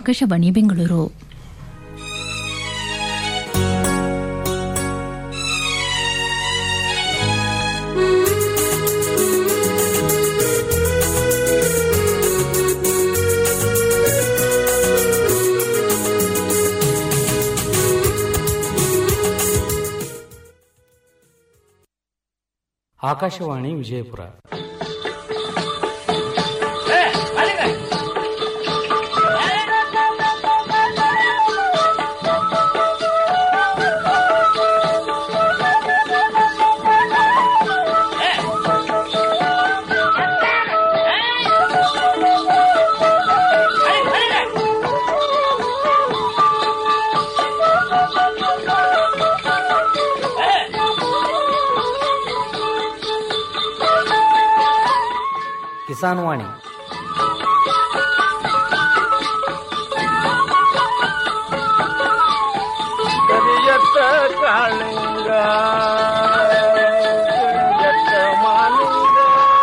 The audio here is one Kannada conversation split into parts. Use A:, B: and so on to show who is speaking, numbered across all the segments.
A: ಆಕಾಶವಾಣಿ ಬೆಂಗಳೂರು
B: ಆಕಾಶವಾಣಿ ವಿಜಯಪುರ ಕಿಸಾನ್ ವಾಣಿ
C: ಕರಿಯತ್ತ ಕಾಳಿಂಗ ಕರಿಯತ್ತ ಮಾಲಿಂಗ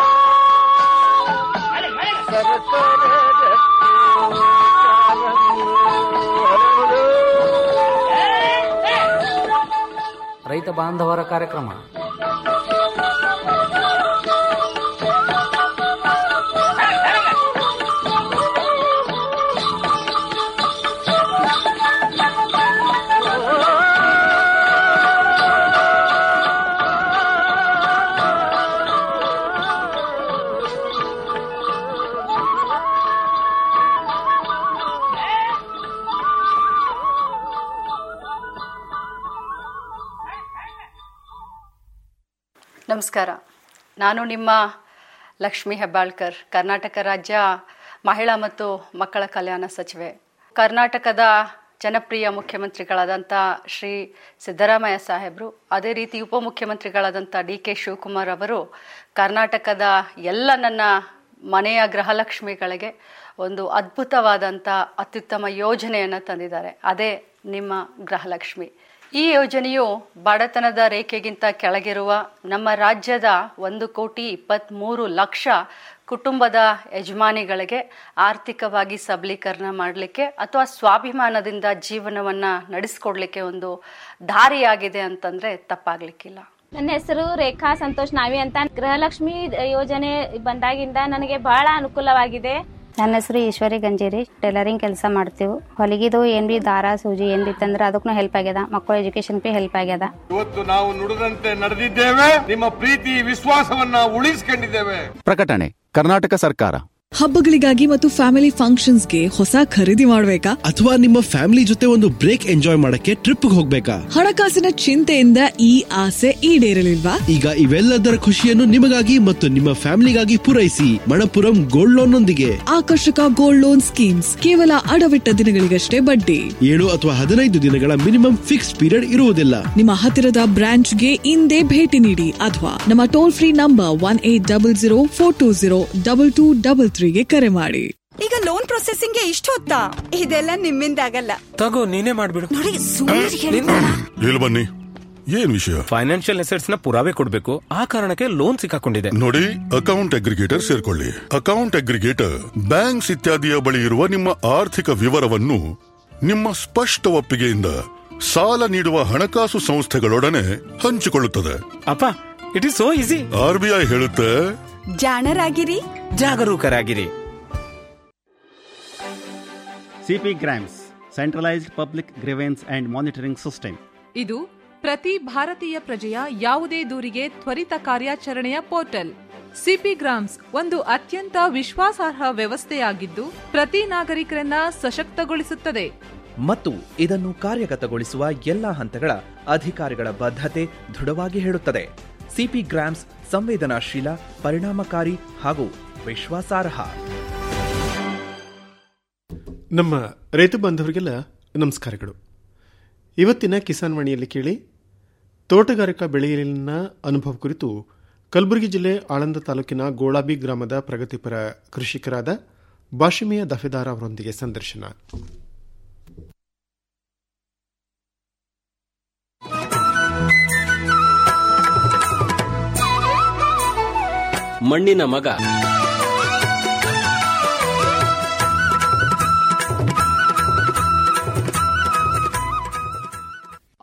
C: ಸರಸರ ರತ್ನ ಕಾಲಂಗಿ ಹರಡು.
B: ರೈತ ಬಾಂಧವರ ಕಾರ್ಯಕ್ರಮ
D: ನಮಸ್ಕಾರ ನಾನು ನಿಮ್ಮ ಲಕ್ಷ್ಮಿ ಹೆಬ್ಬಾಳ್ಕರ್ ಕರ್ನಾಟಕ ರಾಜ್ಯ ಮಹಿಳಾ ಮತ್ತು ಮಕ್ಕಳ ಕಲ್ಯಾಣ ಸಚಿವೆ ಕರ್ನಾಟಕದ ಜನಪ್ರಿಯ ಮುಖ್ಯಮಂತ್ರಿಗಳಾದಂಥ ಶ್ರೀ ಸಿದ್ದರಾಮಯ್ಯ ಸಾಹೇಬರು ಅದೇ ರೀತಿ ಉಪಮುಖ್ಯಮಂತ್ರಿಗಳಾದಂಥ ಡಿ ಕೆ ಶಿವಕುಮಾರ್ ಅವರು ಕರ್ನಾಟಕದ ಎಲ್ಲ ನನ್ನ ಮನೆಯ ಗೃಹಲಕ್ಷ್ಮಿಗಳಿಗೆ ಒಂದು ಅದ್ಭುತವಾದಂಥ ಅತ್ಯುತ್ತಮ ಯೋಜನೆಯನ್ನು ತಂದಿದ್ದಾರೆ ಅದೇ ನಿಮ್ಮ ಗೃಹಲಕ್ಷ್ಮಿ ಈ ಯೋಜನೆಯು ಬಡತನದ ರೇಖೆಗಿಂತ ಕೆಳಗಿರುವ ನಮ್ಮ ರಾಜ್ಯದ ಒಂದು ಕೋಟಿ ಇಪ್ಪತ್ತ್ಮೂರು ಲಕ್ಷ ಕುಟುಂಬದ ಯಜಮಾನಿಗಳಿಗೆ ಆರ್ಥಿಕವಾಗಿ ಸಬಲೀಕರಣ ಮಾಡಲಿಕ್ಕೆ ಅಥವಾ ಸ್ವಾಭಿಮಾನದಿಂದ ಜೀವನವನ್ನು ನಡೆಸ್ಕೊಡ್ಲಿಕ್ಕೆ ಒಂದು ದಾರಿಯಾಗಿದೆ ಅಂತಂದರೆ ತಪ್ಪಾಗಲಿಕ್ಕಿಲ್ಲ
E: ನನ್ನ ಹೆಸರು ರೇಖಾ ಸಂತೋಷ್ ನಾವಿ ಅಂತ ಗೃಹಲಕ್ಷ್ಮಿ ಯೋಜನೆ ಬಂದಾಗಿಂದ ನನಗೆ ಬಹಳ ಅನುಕೂಲವಾಗಿದೆ
F: ನನ್ನ ಹೆಸರು ಈಶ್ವರಿ ಗಂಜೇರಿ ಟೈಲರಿಂಗ್ ಕೆಲಸ ಮಾಡ್ತೀವಿ ಹೊಲಿಗಿದು ಏನ್ ಬಿ ದಾರ ಸೂಜಿ ಏನ್ ಬಿ ತಂದ್ರೆ ಅದಕ್ಕೂ ಹೆಲ್ಪ್ ಆಗ್ಯದ ಮಕ್ಕಳ ಎಜುಕೇಶನ್ ಬಿ ಹೆಲ್ಪ್ ಆಗ್ಯದ
C: ಇವತ್ತು ನಾವು ನುಡಿದಂತೆ ನಡೆದಿದ್ದೇವೆ ನಿಮ್ಮ ಪ್ರೀತಿ ವಿಶ್ವಾಸವನ್ನ ಉಳಿಸಿಕೊಂಡಿದ್ದೇವೆ
G: ಪ್ರಕಟಣೆ ಕರ್ನಾಟಕ ಸರ್ಕಾರ
H: ಹಬ್ಬಗಳಿಗಾಗಿ ಮತ್ತು ಫ್ಯಾಮಿಲಿ ಫಂಕ್ಷನ್ಸ್ಗೆ ಹೊಸ ಖರೀದಿ ಮಾಡಬೇಕಾ
I: ಅಥವಾ ನಿಮ್ಮ ಫ್ಯಾಮಿಲಿ ಜೊತೆ ಒಂದು ಬ್ರೇಕ್ ಎಂಜಾಯ್ ಮಾಡಕ್ಕೆ ಟ್ರಿಪ್ ಹೋಗ್ಬೇಕಾ
H: ಹಣಕಾಸಿನ ಚಿಂತೆಯಿಂದ ಈ ಆಸೆ ಈಡೇರಲಿಲ್ವಾ
I: ಈಗ ಇವೆಲ್ಲದರ ಖುಷಿಯನ್ನು ನಿಮಗಾಗಿ ಮತ್ತು ನಿಮ್ಮ ಫ್ಯಾಮಿಲಿಗಾಗಿ ಪೂರೈಸಿ ಮಣಪುರಂ ಗೋಲ್ಡ್ ಲೋನ್ ನೊಂದಿಗೆ
H: ಆಕರ್ಷಕ ಗೋಲ್ಡ್ ಲೋನ್ ಸ್ಕೀಮ್ಸ್ ಕೇವಲ ಅಡವಿಟ್ಟ ದಿನಗಳಿಗಷ್ಟೇ ಬಡ್ಡಿ
I: ಏಳು ಅಥವಾ ಹದಿನೈದು ದಿನಗಳ ಮಿನಿಮಮ್ ಫಿಕ್ಸ್ ಪೀರಿಯಡ್ ಇರುವುದಿಲ್ಲ
H: ನಿಮ್ಮ ಹತ್ತಿರದ ಬ್ರಾಂಚ್ಗೆ ಇಂದೇ ಭೇಟಿ ನೀಡಿ ಅಥವಾ ನಮ್ಮ toll free number one eight double zero four two zero double two double ತ್ರೀಗೆ ಕರೆ ಮಾಡಿ
J: ಈಗ ಲೋನ್ ಪ್ರೊಸೆಸಿಂಗ್ ಗೆ ಇಷ್ಟು ಹೊತ್ತಾ ಇದೆಲ್ಲ ನಿಮ್ಮಿಂದ ಆಗಲ್ಲ
K: ತಗೋ ನೀನೇ ಮಾಡ್ಬಿಡು
J: ನೋಡಿ ಸುಮ್ಮನೆ ಹೇಳ್ತಾರ
L: ಹೇಳಿ ಬನ್ನಿ ಏನ್ ವಿಷಯ
K: ಫೈನಾನ್ಷಿಯಲ್ ಅಸೆಟ್ಸ್ ನ ಪುರಾವೆ ಕೊಡ್ಬೇಕು ಆ ಕಾರಣಕ್ಕೆ ಲೋನ್ ಸಿಕ್ಕಾಕೊಂಡಿದೆ
L: ನೋಡಿ ಅಕೌಂಟ್ ಅಗ್ರಿಗೇಟರ್ ಸೇರ್ಕೊಳ್ಳಿ ಅಕೌಂಟ್ ಅಗ್ರಿಗೇಟರ್ ಬ್ಯಾಂಕ್ಸ್ ಇತ್ಯಾದಿಯ ಬಳಿ ಇರುವ ನಿಮ್ಮ ಆರ್ಥಿಕ ವಿವರವನ್ನು ನಿಮ್ಮ ಸ್ಪಷ್ಟ ಒಪ್ಪಿಗೆಯಿಂದ ಸಾಲ ನೀಡುವ ಹಣಕಾಸು ಸಂಸ್ಥೆಗಳೊಡನೆ ಹಂಚಿಕೊಳ್ಳುತ್ತದೆ
K: ಅಪ್ಪ it is so easy
L: R B I ಹೇಳುತ್ತೆ
J: ಜಾಣರಾಗಿರಿ
K: ಜಾಗರೂಕರಾಗಿರಿ
M: CP grams centralised public grievance and monitoring system
N: ಇದು ಪ್ರತಿ ಭಾರತೀಯ ಪ್ರಜೆಯ ಯಾವುದೇ ದೂರಿಗೆ ತ್ವರಿತ ಕಾರ್ಯಾಚರಣೆಯ ಪೋರ್ಟಲ್ ಸಿಪಿ ಗ್ರಾಮ್ಸ್ ಒಂದು ಅತ್ಯಂತ ವಿಶ್ವಾಸಾರ್ಹ ವ್ಯವಸ್ಥೆಯಾಗಿದ್ದು ಪ್ರತಿ ನಾಗರಿಕರನ್ನ ಸಶಕ್ತಗೊಳಿಸುತ್ತದೆ
O: ಮತ್ತು ಇದನ್ನು ಕಾರ್ಯಗತಗೊಳಿಸುವ ಎಲ್ಲಾ ಹಂತಗಳ ಅಧಿಕಾರಿಗಳ ಬದ್ಧತೆ ದೃಢವಾಗಿ ಹೇಳುತ್ತದೆ ಸಿಪಿ ಗ್ರಾಮ್ಸ್ ಸಂವೇದನಾಶೀಲ ಪರಿಣಾಮಕಾರಿ ಹಾಗೂ ವಿಶ್ವಾಸಾರ್ಹ
P: ನಮ್ಮ ರೈತ ಬಾಂಧವರಿಗೆಲ್ಲ ನಮಸ್ಕಾರಗಳು ಇವತ್ತಿನ ಕಿಸಾನ್ ವಾಣಿಯಲ್ಲಿ ಕೇಳಿ ತೋಟಗಾರಿಕಾ ಬೆಳೆಯಲಿನ ಅನುಭವ ಕುರಿತು ಕಲಬುರಗಿ ಜಿಲ್ಲೆ ಆಳಂದ ತಾಲೂಕಿನ ಗೋಳಾಬಿ ಗ್ರಾಮದ ಪ್ರಗತಿಪರ ಕೃಷಿಕರಾದ ಬಾಷಿಮಿಯ ದಫೆದಾರ್ ಅವರೊಂದಿಗೆ ಸಂದರ್ಶನ
Q: ಮಣ್ಣಿನ ಮಗ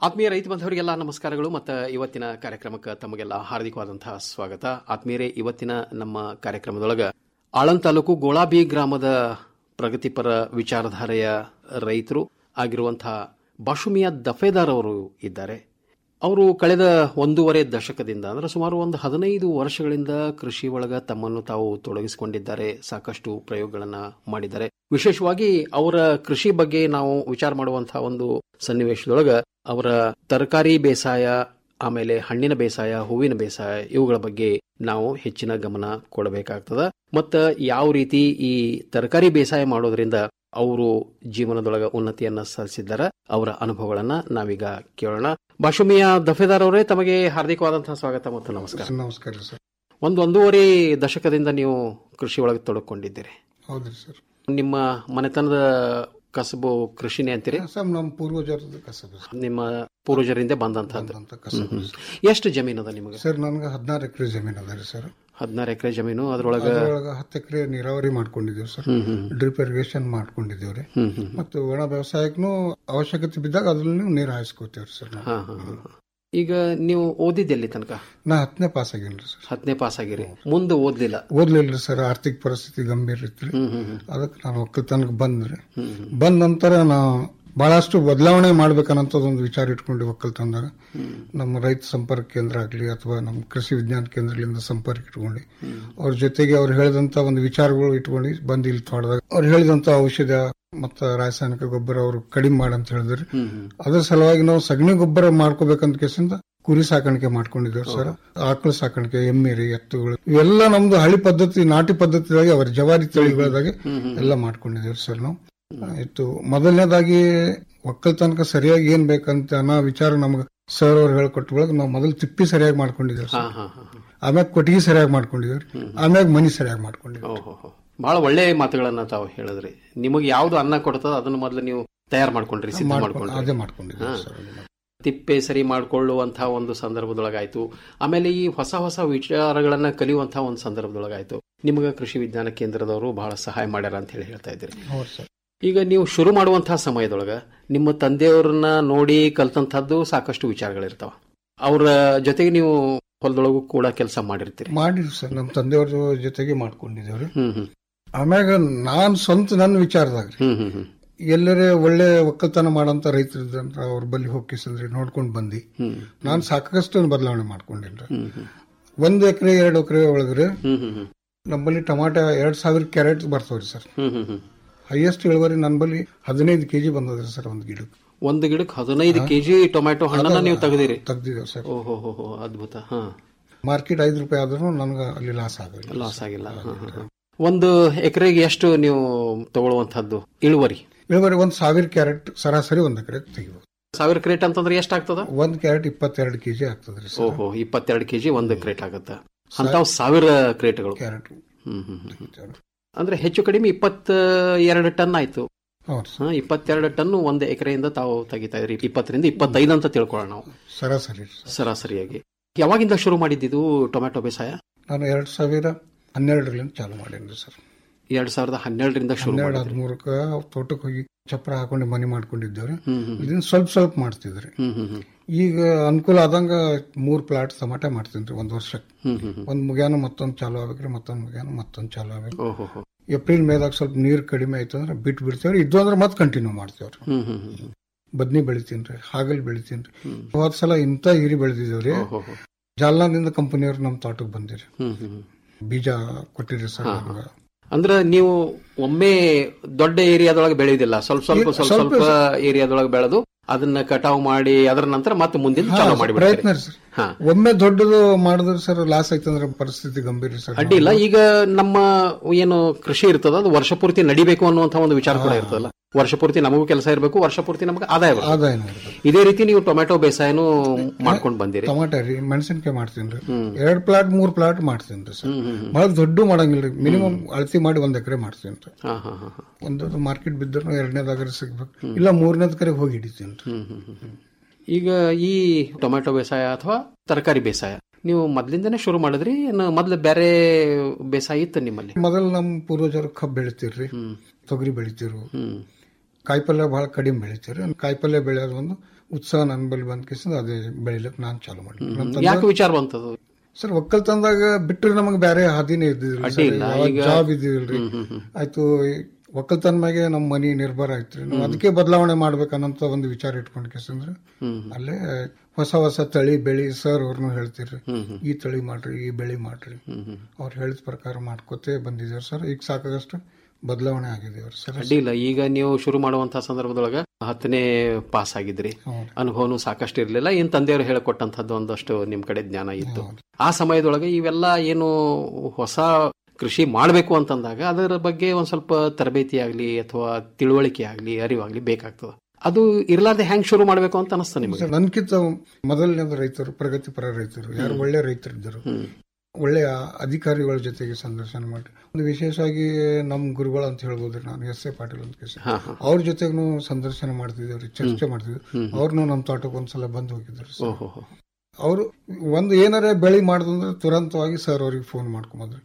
A: ಆತ್ಮೀಯ ರೈತ ಬಂಧವರಿಗೆಲ್ಲ ನಮಸ್ಕಾರಗಳು ಮತ್ತು ಇವತ್ತಿನ ಕಾರ್ಯಕ್ರಮಕ್ಕೆ ತಮಗೆಲ್ಲ ಹಾರ್ದಿಕವಾದಂತಹ ಸ್ವಾಗತ ಆತ್ಮೀಯರೇ ಇವತ್ತಿನ ನಮ್ಮ ಕಾರ್ಯಕ್ರಮದೊಳಗ ಆಳಂದ್ ತಾಲೂಕು ಗೋಳಾಬಿ ಗ್ರಾಮದ ಪ್ರಗತಿಪರ ವಿಚಾರಧಾರೆಯ ರೈತರು ಆಗಿರುವಂತಹ ಬಾಷುಮಿಯಾ ದಫೇದಾರ್ ಅವರು ಇದ್ದಾರೆ ಅವರು ಕಳೆದ ಒಂದೂವರೆ ದಶಕದಿಂದ ಅಂದ್ರೆ ಸುಮಾರು ಒಂದು ಹದಿನೈದು ವರ್ಷಗಳಿಂದ ಕೃಷಿ ಒಳಗ ತಮ್ಮನ್ನು ತಾವು ತೊಡಗಿಸಿಕೊಂಡಿದ್ದಾರೆ ಸಾಕಷ್ಟು ಪ್ರಯೋಗಗಳನ್ನ ಮಾಡಿದ್ದಾರೆ ವಿಶೇಷವಾಗಿ ಅವರ ಕೃಷಿ ಬಗ್ಗೆ ನಾವು ವಿಚಾರ ಮಾಡುವಂತಹ ಒಂದು ಸನ್ನಿವೇಶದೊಳಗ ಅವರ ತರಕಾರಿ ಬೇಸಾಯ ಆಮೇಲೆ ಹಣ್ಣಿನ ಬೇಸಾಯ ಹೂವಿನ ಬೇಸಾಯ ಇವುಗಳ ಬಗ್ಗೆ ನಾವು ಹೆಚ್ಚಿನ ಗಮನ ಕೊಡಬೇಕಾಗ್ತದ ಮತ್ತ ಯಾವ ರೀತಿ ಈ ತರಕಾರಿ ಬೇಸಾಯ ಮಾಡೋದ್ರಿಂದ ಅವರು ಜೀವನದೊಳಗ ಉನ್ನತಿಯನ್ನ ಸಾಧಿಸಿದ್ದಾರೆ ಅವರ ಅನುಭವಗಳನ್ನ ನಾವೀಗ ಕೇಳೋಣ ಬಾಷುಮಿಯ ದಫೇದಾರ್ ಅವರೇ ತಮಗೆ ಹಾರ್ದಿಕವಾದಂತಹ ಸ್ವಾಗತ ಮತ್ತು ನಮಸ್ಕಾರ
Q: ನಮಸ್ಕಾರ ಸರ್
A: ಒಂದು ಒಂದೂವರೆ ದಶಕದಿಂದ ನೀವು ಕೃಷಿ ಒಳಗೆ ತೊಡಕೊಂಡಿದ್ದೀರಿ
Q: ಹೌದ್ರಿ ಸರ್
A: ನಿಮ್ಮ ಮನೆತನದ ಕಸಬು ಕೃಷಿನೇ ಅಂತೀರಿ
Q: ಸರ್ ನಮ್ಮ ಪೂರ್ವಜರದ ಕಸಬು ಸರ್.
A: ನಿಮ್ಮ ಪೂರ್ವಜರಿಂದ ಬಂದಂತಹದ್ದು
Q: ಕಸಬು
A: ಹ್ಮ್, ಹ್ಮ್. ಎಷ್ಟು ಜಮೀನು ಅದ ನಿಮಗೆ
Q: ಸರ್ ನನಗೆ ಹದಿನಾರು ಎಕರೆ ಜಮೀನು ಅದ ರೀ ಸರ್
A: ಹದಿನಾರು ಎಕರೆ ಜಮೀನು ಅದ್ರೊಳಗ
Q: ಅದ್ರೊಳಗ ಹತ್ತು ಎಕರೆ ನೀರಾವರಿ ಮಾಡ್ಕೊಂಡಿದ್ದೀವಿ ಸರ್
A: ಹ್ಮ್, ಹ್ಮ್.
Q: ಡ್ರಿಪ್ ಇರಿಗೇಷನ್ ಮಾಡ್ಕೊಂಡಿದ್ದೀವಿ ರೀ
A: ಹ್ಮ್, ಹ್ಮ್.
Q: ಮತ್ತು ಒಣ ವ್ಯವಸಾಯಕ್ಕೂ ಅವಶ್ಯಕತೆ ಬಿದ್ದಾಗ ಅದ್ರಲ್ಲಿ ನೀರು ಹಾಯಿಸ್ಕೋತೀವಿ ಸರ್ ನಾವು.
A: ಹಾ, ಹಾ, ಹಾ, ಹಾ. ಈಗ ನೀವು ಓದಿದ್ದೆಲ್ಲಿ ತನಕ
Q: ನಾ ಹತ್ತನೇ ಪಾಸ್ ಆಗೇನ್ರಿ ಸರ್
A: ಹತ್ತನೇ ಪಾಸ್ ಆಗಿರಿ ಮುಂದೆ ಓದ್ಲಿಲ್ಲ
Q: ಓದ್ಲಿಲ್ರಿ ಸರ್ ಆರ್ಥಿಕ ಪರಿಸ್ಥಿತಿ ಗಂಭೀರ ಇತ್ತು
A: ಹ್ಮ್, ಹ್ಮ್, ಹ್ಮ್.
Q: ಅದಕ್ಕೆ ನಾನು ಒಕ್ಕಲ್ತನಕ್ಕೆ ಬಂದ್ರಿ
A: ಹ್ಮ್, ಹ್ಮ್.
Q: ಬಂದ ನಂತರ ನಾವು ಬಹಳಷ್ಟು ಬದಲಾವಣೆ ಮಾಡ್ಬೇಕನ್ನೋದೊಂದು ವಿಚಾರ ಇಟ್ಕೊಂಡು ಒಕ್ಕಲ್ತನದಾಗ ನಮ್ಮ ರೈತ ಸಂಪರ್ಕ ಕೇಂದ್ರ ಆಗಲಿ ಅಥವಾ ನಮ್ಮ ಕೃಷಿ ವಿಜ್ಞಾನ ಕೇಂದ್ರಗಳಿಂದ ಸಂಪರ್ಕ ಇಟ್ಕೊಂಡು ಅವ್ರ ಜೊತೆಗೆ ಅವ್ರು ಹೇಳಿದಂತ ಒಂದು ವಿಚಾರಗಳು ಇಟ್ಕೊಂಡು ಬಂದು ಇಲ್ಲಿ ತೋಟದಾಗ ಅವ್ರು ಹೇಳಿದಂತ ಔಷಧ ಮತ್ತ ರಾಸಾಯನಿಕ ಗೊಬ್ಬರ ಅವರು ಕಡಿಮೆ ಮಾಡಂತ ಹೇಳಿದ್ರಿ ಅದ್ರ ಸಲುವಾಗಿ ನಾವು ಸಗಣಿ ಗೊಬ್ಬರ ಮಾಡ್ಕೋಬೇಕಂತ ಕೇಸಿಂದ ಕುರಿ ಸಾಕಾಣಿಕೆ ಮಾಡ್ಕೊಂಡಿದ್ದೇವೆ ಸರ್ ಆಕಳು ಸಾಕಾಣಿಕೆ ಎಮ್ಮೆರಿ ಎತ್ತುಗಳು ಇವೆಲ್ಲ ನಮ್ದು ಹಳಿ ಪದ್ಧತಿ ನಾಟಿ ಪದ್ಧತಿದಾಗಿ ಅವರ ಜವಾರಿ ತಳಿಗಳದಾಗೆ ಎಲ್ಲ ಮಾಡ್ಕೊಂಡಿದ್ದೇವೆ ಸರ್ ನಾವು ಆಯ್ತು ಮೊದಲನೇದಾಗಿ ಒಕ್ಕಲ್ತನಕ ಸರಿಯಾಗಿ ಏನ್ ಬೇಕಂತ ಅನ್ನೋ ವಿಚಾರ ನಮ್ಗೆ ಸರ್ ಅವ್ರು ಹೇಳ್ಕೊಟ್ಟ ಒಳಗೆ ನಾವು ಮೊದಲು ತಿಪ್ಪಿ ಸರಿಯಾಗಿ ಮಾಡ್ಕೊಂಡಿದ್ದೇವೆ
A: ಹಾ,
Q: ಸರ್
A: ಹಾ, ಹಾ, ಹಾ.
Q: ಆಮ್ಯಾಗ ಕೊಟ್ಟಿಗೆ ಸರಿಯಾಗಿ ಮಾಡ್ಕೊಂಡಿದ್ದೇವೆ ಆಮ್ಯಾಗ ಮನಿ ಸರಿಯಾಗಿ ಮಾಡ್ಕೊಂಡಿದ್ದೇವೆ
A: ಓಹೋ ಹೋ. ಬಹಳ ಒಳ್ಳೆ ಮಾತುಗಳನ್ನ ತಾವು ಹೇಳಿದ್ರಿ ನಿಮಗೆ ಯಾವ್ದು ಅನ್ನ ಕೊಡ್ತದ ಅದನ್ನ ಮೊದಲು ನೀವು ತಯಾರು ಮಾಡ್ಕೊಂಡ್ರಿ ಸಿದ್ಧ
Q: ಮಾಡ್ಕೊ-
A: ಮಾಡ್ಕೊಂಡ್ರಿ
Q: ಅದೇ ಮಾಡ್ಕೊಂಡಿದ್ದೇವೆ
A: ಹಾ.
Q: ಸರ್
A: ತಿಪ್ಪೆ ಸರಿ ಮಾಡ್ಕೊಳ್ಳುವಂತಹ ಒಂದು ಸಂದರ್ಭದೊಳಗಾಯ್ತು ಆಮೇಲೆ ಈ ಹೊಸ ಹೊಸ ವಿಚಾರಗಳನ್ನ ಕಲಿಯುವಂತಹ ಒಂದು ಸಂದರ್ಭದೊಳಗಾಯ್ತು ನಿಮಗೆ ಕೃಷಿ ವಿಜ್ಞಾನ ಕೇಂದ್ರದವರು ಬಹಳ ಸಹಾಯ ಮಾಡ್ಯಾರ ಅಂತ ಹೇಳಿ ಹೇಳ್ತಾ ಇದ್ದೀರಿ
Q: ಹೌದು ಸರ್
A: ಈಗ ನೀವು ಶುರು ಮಾಡುವಂತಹ ಸಮಯದೊಳಗ ನಿಮ್ಮ ತಂದೆಯವ್ರನ್ನ ನೋಡಿ ಕಲ್ತಂತಹದ್ದು ಸಾಕಷ್ಟು ವಿಚಾರಗಳಿರ್ತಾವ ಅವರ ಜೊತೆಗೆ ನೀವು ಹೊಲದೊಳಗೂ ಕೂಡ ಕೆಲಸ ಮಾಡಿರ್ತೀರಿ
Q: ಮಾಡಿದ್ವಿ ಸರ್ ನಮ್ಮ ತಂದೆಯವ್ರ ಜೊತೆಗೆ ಮಾಡ್ಕೊಂಡಿದ್ದೇವ್ರಿ
A: ಹ್ಮ್ ಹ್ಮ್
Q: ಆಮ್ಯಾಗ ನಾನ್ ಸ್ವಂತ ನನ್ನ ವಿಚಾರದಾಗ
A: ಹ್ಮ್ ಹ್ಮ್ ಹ್ಮ್
Q: ಎಲ್ಲರೇ ಒಳ್ಳೆ ಒಕ್ಕಲ್ತನ ಮಾಡಂತ ರೈತರು ಇದ್ದಂದ್ರ ಅವ್ರ ಬಲ್ಲಿ ಹೋಗಿಸಂದ್ರಿ ನೋಡ್ಕೊಂಡ್ ಬಂದಿ
A: ಹ್ಮ್
Q: ನಾನ್ ಸಾಕಷ್ಟು ಬದಲಾವಣೆ ಮಾಡ್ಕೊಂಡಿನ್ರಿ
A: ಹ್ಮ್ ಹ್ಮ್
Q: ಒಂದ್ ಎಕರೆ ಎರಡು ಎಕರೆ ಒಳಗ್ರಿ
A: ಹ್ಮ್ ಹ್ಮ್ ಹ್ಮ್
Q: ನಮ್ಮಲ್ಲಿ ಟಮಾಟ ಎರಡ್ ಸಾವಿರ ಕ್ಯಾರೆಟ್ ಬರ್ತಾವ್ರಿ ಸರ್
A: ಹ್ಮ್ ಹ್ಮ್ ಹ್ಮ್
Q: ಹೈಯೆಸ್ಟ್ ಇಳುವರಿ ನನ್ನ ಬಲ್ಲಿ ಹದಿನೈದು ಕೆಜಿ ಬಂದದ್ರಿ ಸರ್ ಒಂದ್ ಗಿಡಕ್ಕೆ
A: ಒಂದು ಗಿಡಕ್ಕೆ ಹದಿನೈದು ಕೆಜಿ ಟೊಮ್ಯಾಟೊ ಹಣ್ಣನ್ನ ನೀವು ತೆಗೆದಿರಿ
Q: ತೆಗ್ದಿದ್ದೇವೆ ಸರ್
A: ಓಹೋ ಹೋ ಹೋ ಅದ್ಭುತ ಹಾ
Q: ಮಾರ್ಕೆಟ್ ಐದು ರೂಪಾಯಿ ಆದ್ರೂ ನನ್ಗೆ ಅಲ್ಲಿ ಲಾಸ್ ಆಗಲ್ಲ
A: ಲಾಸ್ ಆಗಿಲ್ಲ ಹಾ, ಹಾ, ಹಾ. ಒಂದು ಎಕರೆಗೆ ಎಷ್ಟು ನೀವು ತಗೊಳ್ಳುವಂತಹದ್ದು ಇಳುವರಿ
Q: ಇಳುವರಿ ಒಂದ್ ಸಾವಿರ ಕ್ಯಾರೆಟ್ ಸರಾಸರಿ ಒಂದ್ ಎಕರೆ ತೆಗಿಬೋದು
A: ಸಾವಿರ ಕ್ರೇಟ್ ಅಂತಂದ್ರೆ ಎಷ್ಟಾಗ್ತದ
Q: ಒಂದ್ ಕ್ಯಾರೆಟ್ ಇಪ್ಪತ್ತೆರಡು ಕೆಜಿ ಆಗ್ತದ್ರಿ ಸರ್
A: ಓಹೋ ಇಪ್ಪತ್ತೆರಡು ಕೆಜಿ ಒಂದು ಕ್ರೇಟ್ ಆಗುತ್ತೆ ಅಂತಾವ್ ಸಾವಿರ ಕ್ರೇಟ್ಗಳು
Q: ಕ್ಯಾರೆಟ್
A: ಹ್ಮ್ ಹ್ಮ್ ಹ್ಮ್. ಅಂದ್ರೆ ಹೆಚ್ಚು ಕಡಿಮೆ ಇಪ್ಪತ್ತ ಎರಡು ಟನ್ ಆಯ್ತು
Q: ಹೌದು
A: ಹಾ, ಇಪ್ಪತ್ತೆರಡು ಟನ್ ಒಂದು ಎಕರೆಯಿಂದ ತಾವು ತೆಗಿತಾ ಇದ್ರಿ ಇಪ್ಪತ್ತರಿಂದ ಇಪ್ಪತ್ತೈದು ಅಂತ ತಿಳ್ಕೊಳ್ಳೋಣ ನಾವು
Q: ಸರಾಸರಿ
A: ಸರಾಸರಿಯಾಗಿ ಯಾವಾಗಿಂದ ಶುರು ಮಾಡಿದ್ದು ಟೊಮ್ಯಾಟೊ ಬೇಸಾಯ
Q: ನಾನು ಎರಡ್ ಸಾವಿರ ಹನ್ನೆರಡರಿಂದ ಚಾಲು ಮಾಡೇನ್ರಿ ಸರ್
A: ಎರಡ್ ಸಾವಿರದ ಹನ್ನೆರಡರಿಂದ ಶುರು
Q: ಹನ್ನೆರಡು
A: ಮಾಡಿದ್ರಿ
Q: ಹದಿಮೂರಕ್ಕ ತೋಟಕ್ಕೆ ಹೋಗಿ ಚಪ್ರ ಹಾಕೊಂಡು ಮನೆ ಮಾಡ್ಕೊಂಡಿದ್ದೇವ್ರಿ
A: ಹ್ಮ್ ಹ್ಮ್
Q: ಇದನ್ನ ಸ್ವಲ್ಪ ಸ್ವಲ್ಪ ಮಾಡ್ತಿದ್ರಿ
A: ಹ್ಮ್ ಹ್ಮ್ ಹ್ಮ್
Q: ಈಗ ಅನುಕೂಲ ಆದಂಗ ಮೂರ್ ಪ್ಲಾಟ್ ಟಮಾಟ ಮಾಡ್ತೀನಿ ಒಂದ್ ವರ್ಷಕ್ಕೆ
A: ಹ್ಮ್ ಹ್ಮ್ ಹ್ಮ್.
Q: ಒಂದ್ ಮುಗ್ಯಾನ ಮತ್ತೊಂದ್ ಚಾಲು ಆಗ್ಬೇಕ್ರಿ ಮತ್ತೊಂದ್ ಮುಗ್ಯಾನ ಮತ್ತೊಂದ್ ಚಾಲು ಆಗ್ಬೇಕು
A: ಓಹೋ ಹೋ.
Q: ಏಪ್ರಿಲ್ ಮೇದಾಗ ಸ್ವಲ್ಪ ನೀರ್ ಕಡಿಮೆ ಆಯ್ತು ಅಂದ್ರೆ ಬಿಟ್ಟು ಬಿಡ್ತೇವ್ರಿ ಇದ್ದು ಅಂದ್ರೆ ಮತ್ತೆ ಕಂಟಿನ್ಯೂ ಮಾಡ್ತೇವ್ರಿ
A: ಹ್ಮ್ ಹ್ಮ್ ಹ್ಮ್ ಹ್ಮ್.
Q: ಬದ್ನಿ ಬೆಳಿತೀನ್ರಿ ಹಾಗಲ್ ಬೆಳಿತೀನ್ರಿ ಹೋದ್ ಸಲ ಇಂತ ಹಿರಿ ಬೆಳೆದಿದ್ದೇವ್ರಿ
A: ಓಹೋ ಹೋ.
Q: ಜಾಲ್ನಾದಿಂದ ಕಂಪನಿಯವ್ರು ನಮ್ ತೋಟಕ್ಕೆ ಬಂದಿರಿ
A: ಹ್ಮ್ ಹ್ಮ್ ಹ್ಮ್.
Q: ಬೀಜ ಕೊಟ್ಟಿರಿ ಸರ್
A: ಹಾ,
Q: ನಮ್ಗ.
A: ಅಂದ್ರೆ ನೀವು ಒಮ್ಮೆ ದೊಡ್ಡ ಏರಿಯಾದೊಳಗೆ ಬೆಳೆಯುದಿಲ್ಲ ಸ್ವಲ್ಪ ಸ್ವಲ್ಪ
Q: ಇಲ್ಲ,
A: ಸ್ವಲ್ಪ
Q: ಸ್ವಲ್ಪ
A: ಸ್ವಲ್ಪ ಏರಿಯಾದೊಳಗೆ ಬೆಳೆದು ಅದನ್ನ ಕಟಾವು ಮಾಡಿ ಅದರ ನಂತರ ಮತ್ತೆ ಮುಂದಿನ
Q: ಹಾ,
A: ಚಾಲು ಮಾಡಿ
Q: ಪ್ರಯತ್ನ ರೀ ಸರ್
A: ಹಾ
Q: ಒಮ್ಮೆ ದೊಡ್ಡದು ಮಾಡಿದ್ರೆ ಸರ್ ಲಾಸ್ ಆಯ್ತಂದ್ರೆ ಪರಿಸ್ಥಿತಿ ಗಂಭೀರ ರೀ ಸರ್
A: ಅಡ್ಡಿ ಇಲ್ಲ ಈಗ ನಮ್ಮ ಏನು ಕೃಷಿ ಇರ್ತದ ಅದು ವರ್ಷ ಪೂರ್ತಿ ನಡಿಬೇಕು ಅನ್ನುವಂತ ಒಂದು ವಿಚಾರ ಕೂಡ ಇರ್ತದಲ್ಲ ವರ್ಷ ಪೂರ್ತಿ ನಮಗೂ ಕೆಲಸ ಇರಬೇಕು ವರ್ಷ ಪೂರ್ತಿ ನಮಗೆ ಆದಾಯ ಬರಬೇಕು.
Q: ಆದಾಯನೂ ಇರ್ಬೇಕು.
A: ಇದೇ ರೀತಿ ನೀವು ಟೊಮೆಟೊ ಬೇಸಾಯನು ಮಾಡ್ಕೊಂಡು ಬಂದಿರಿ
Q: ಟಮಾಟ ರೀ ಮೆಣಸಿನ್ಕಾಯಿ ಮಾಡ್ತೀನಿ ಎರಡ್ ಪ್ಲಾಟ್ ಮೂರ್ ಪ್ಲಾಟ್ ಮಾಡ್ತೀನಿ ಸರ್ ಬಹಳ ದೊಡ್ಡ ಮಾಡಂಗಿಲ್ರಿ ಮಿನಿಮಮ್ ಅಳತಿ ಮಾಡಿ ಒಂದ್ ಎಕರೆ ಮಾಡ್ತೀನಿ
A: ಹಾ ಹಾ ಹಾ ಹಾ.
Q: ಒಂದು ಮಾರ್ಕೆಟ್ ಬಿದ್ದರೂ ಎರಡನೇದಾಗರೆ ಸಿಗ್ಬೇಕು ಇಲ್ಲ ಮೂರನೇದ್ ಕರೆ ಹೋಗಿ ಹಿಡಿತೀನಿ
A: ಹ್ಮ್ ಹ್ಮ್ ಹ್ಮ್ ಹ್ಮ್. ಈಗ ಈ ಟೊಮೆಟೊ ಬೇಸಾಯ ಅಥವಾ ತರಕಾರಿ ಬೇಸಾಯ ನೀವು ಮೊದ್ಲಿಂದನೇ ಶುರು ಮಾಡಿದ್ರಿ ಏನು ಮೊದ್ಲು ಬೇರೆ ಬೇಸಾಯ ಇತ್ತು ನಿಮ್ಮಲ್ಲಿ
Q: ಮೊದಲು ನಮ್ಮ ಪೂರ್ವಜರು ಕಬ್ಬು ಬೆಳಿತೀರ್ರಿ ತೊಗರಿ ಬೆಳಿತಿರು ಕಾಯಿಪಲ್ಯ ಬಹಳ ಕಡಿಮೆ ಬೆಳಿತೀರಿ ಕಾಯಿಪಲ್ಯ ಬೆಳೆಯೋದು ಒಂದು ಉತ್ಸಾಹ ನನ್ನ ಬಳಿ ಬಂದ ಕೇಸಿಂದ ಅದೇ ಬೆಳಿಲಿಕ್ಕೆ ನಾನು ಚಾಲು ಮಾಡಿ
A: ಯಾಕೆ ವಿಚಾರ ಬಂತದು
Q: ಸರ್ ಒಕ್ಕಲ್ತನದಾಗ ಬಿಟ್ಟರೆ ನಮಗೆ ಬೇರೆ ಹಾದಿನೇ
A: ಅಡ್ಡಿ ಇಲ್ಲ,
Q: ಇದ್ದಿದ್ದಿಲ್ಲ
A: ಈಗ-
Q: ಜಾಬ್ ಇದ್ದಿಲ್ರಿ
A: ಹ್ಮ್, ಹ್ಮ್, ಹ್ಮ್.
Q: ಆಯ್ತು ಈ ಒಕ್ಕಲ್ತನ ಮ್ಯಾಗೆ ನಮ್ಮ ಮನಿ ನಿರ್ಭರ ಆಯ್ತ್ರಿ ನಾವು ಅದಕ್ಕೆ ಬದಲಾವಣೆ ಮಾಡ್ಬೇಕನ್ನಂತ ಒಂದು ವಿಚಾರ ಇಟ್ಕೊಂಡ್ ಕೇಸಂದ್ರೆ
A: ಹ್ಮ್.
Q: ಅಲ್ಲೇ ಹೊಸ ಹೊಸ ತಳಿ ಬೆಳಿ ಸರ್ ಅವ್ರನ್ನು ಹೇಳ್ತಿರ್ರಿ
A: ಹ್ಮ್, ಹ್ಮ್.
Q: ಈ ತಳಿ ಮಾಡ್ರಿ ಈ ಬೆಳಿ ಮಾಡ್ರಿ
A: ಹ್ಮ್, ಹ್ಮ್.
Q: ಅವ್ರು ಹೇಳಿದ ಪ್ರಕಾರ ಮಾಡ್ಕೋತೇ ಬಂದಿದ್ದೇವ್ರಿ ಸರ್ ಈಗ ಸಾಕಾಗಷ್ಟು ಬದಲಾವಣೆ ಆಗಿದ್ದೇವ್ರಿ ಸರ್
A: ಅಡ್ಡಿ ಇಲ್ಲ ಈಗ ನೀವು ಶುರು ಮಾಡುವಂತಹ ಸಂದರ್ಭದೊಳಗ ಹತ್ತನೇ ಪಾಸ್ ಆಗಿದ್ರಿ
Q: ಹೌದು.
A: ಅನುಭವನು ಸಾಕಷ್ಟು ಇರಲಿಲ್ಲ ಇನ್ ತಂದೆಯವರು ಹೇಳಿಕೊಟ್ಟಂತದ್ದು ಒಂದಷ್ಟು ನಿಮ್ ಕಡೆ ಜ್ಞಾನ ಇತ್ತು ಆ ಸಮಯದೊಳಗೆ ಇವೆಲ್ಲ ಏನು ಹೊಸ ಕೃಷಿ ಮಾಡಬೇಕು ಅಂತಂದಾಗ ಅದರ ಬಗ್ಗೆ ಒಂದ್ ಸ್ವಲ್ಪ ತರಬೇತಿ ಆಗ್ಲಿ ಅಥವಾ ತಿಳುವಳಿಕೆ ಆಗ್ಲಿ ಅರಿವಾಗ್ಲಿ ಬೇಕಾಗ್ತದೆ ಅದು ಇರ್ಲಾರ್ದೆ ಹೆಂಗ್ ಶುರು ಮಾಡಬೇಕು ಅಂತ ಅನಿಸ್ತಾ ನಿಮಗೆ
Q: ಸರ್ ನನ್ಕಿಂತ ಮೊದಲನೇದು ರೈತರು ಪ್ರಗತಿಪರ ರೈತರು ಯಾರು ಒಳ್ಳೆ ರೈತರಿದ್ದರು ಒಳ್ಳೆಯ ಅಧಿಕಾರಿಗಳ ಜೊತೆಗೆ ಸಂದರ್ಶನ ಮಾಡಿ ಒಂದು ವಿಶೇಷವಾಗಿ ನಮ್ಮ ಗುರುಗಳು ಅಂತ ಹೇಳ್ಬೋದ್ರಿ ನಾನು ಎಸ್ ಎ ಪಾಟೀಲ್ ಅಂತ ಕೇಸಿ
A: ಹಾ, ಹಾ.
Q: ಅವ್ರ ಜೊತೆಗೂ ಸಂದರ್ಶನ ಮಾಡ್ತಿದ್ದೇವ್ರಿ ಚರ್ಚೆ ಮಾಡ್ತಿದ್ವಿ
A: ಹ್ಮ್.
Q: ಅವ್ರನ್ನು ನಮ್ಮ ತೋಟಕ್ಕೆ ಒಂದ್ಸಲ ಬಂದು ಹೋಗಿದ್ರು ಸರ್
A: ಓಹೋ
Q: ಅವರು ಒಂದು ಏನಾರೇ ಬೆಳಿ ಮಾಡಿದ್ರೆ ತುರಂತವಾಗಿ ಸರ್ ಅವ್ರಿಗೆ ಫೋನ್ ಮಾಡ್ಕೊಂಬಂದ್ರಿ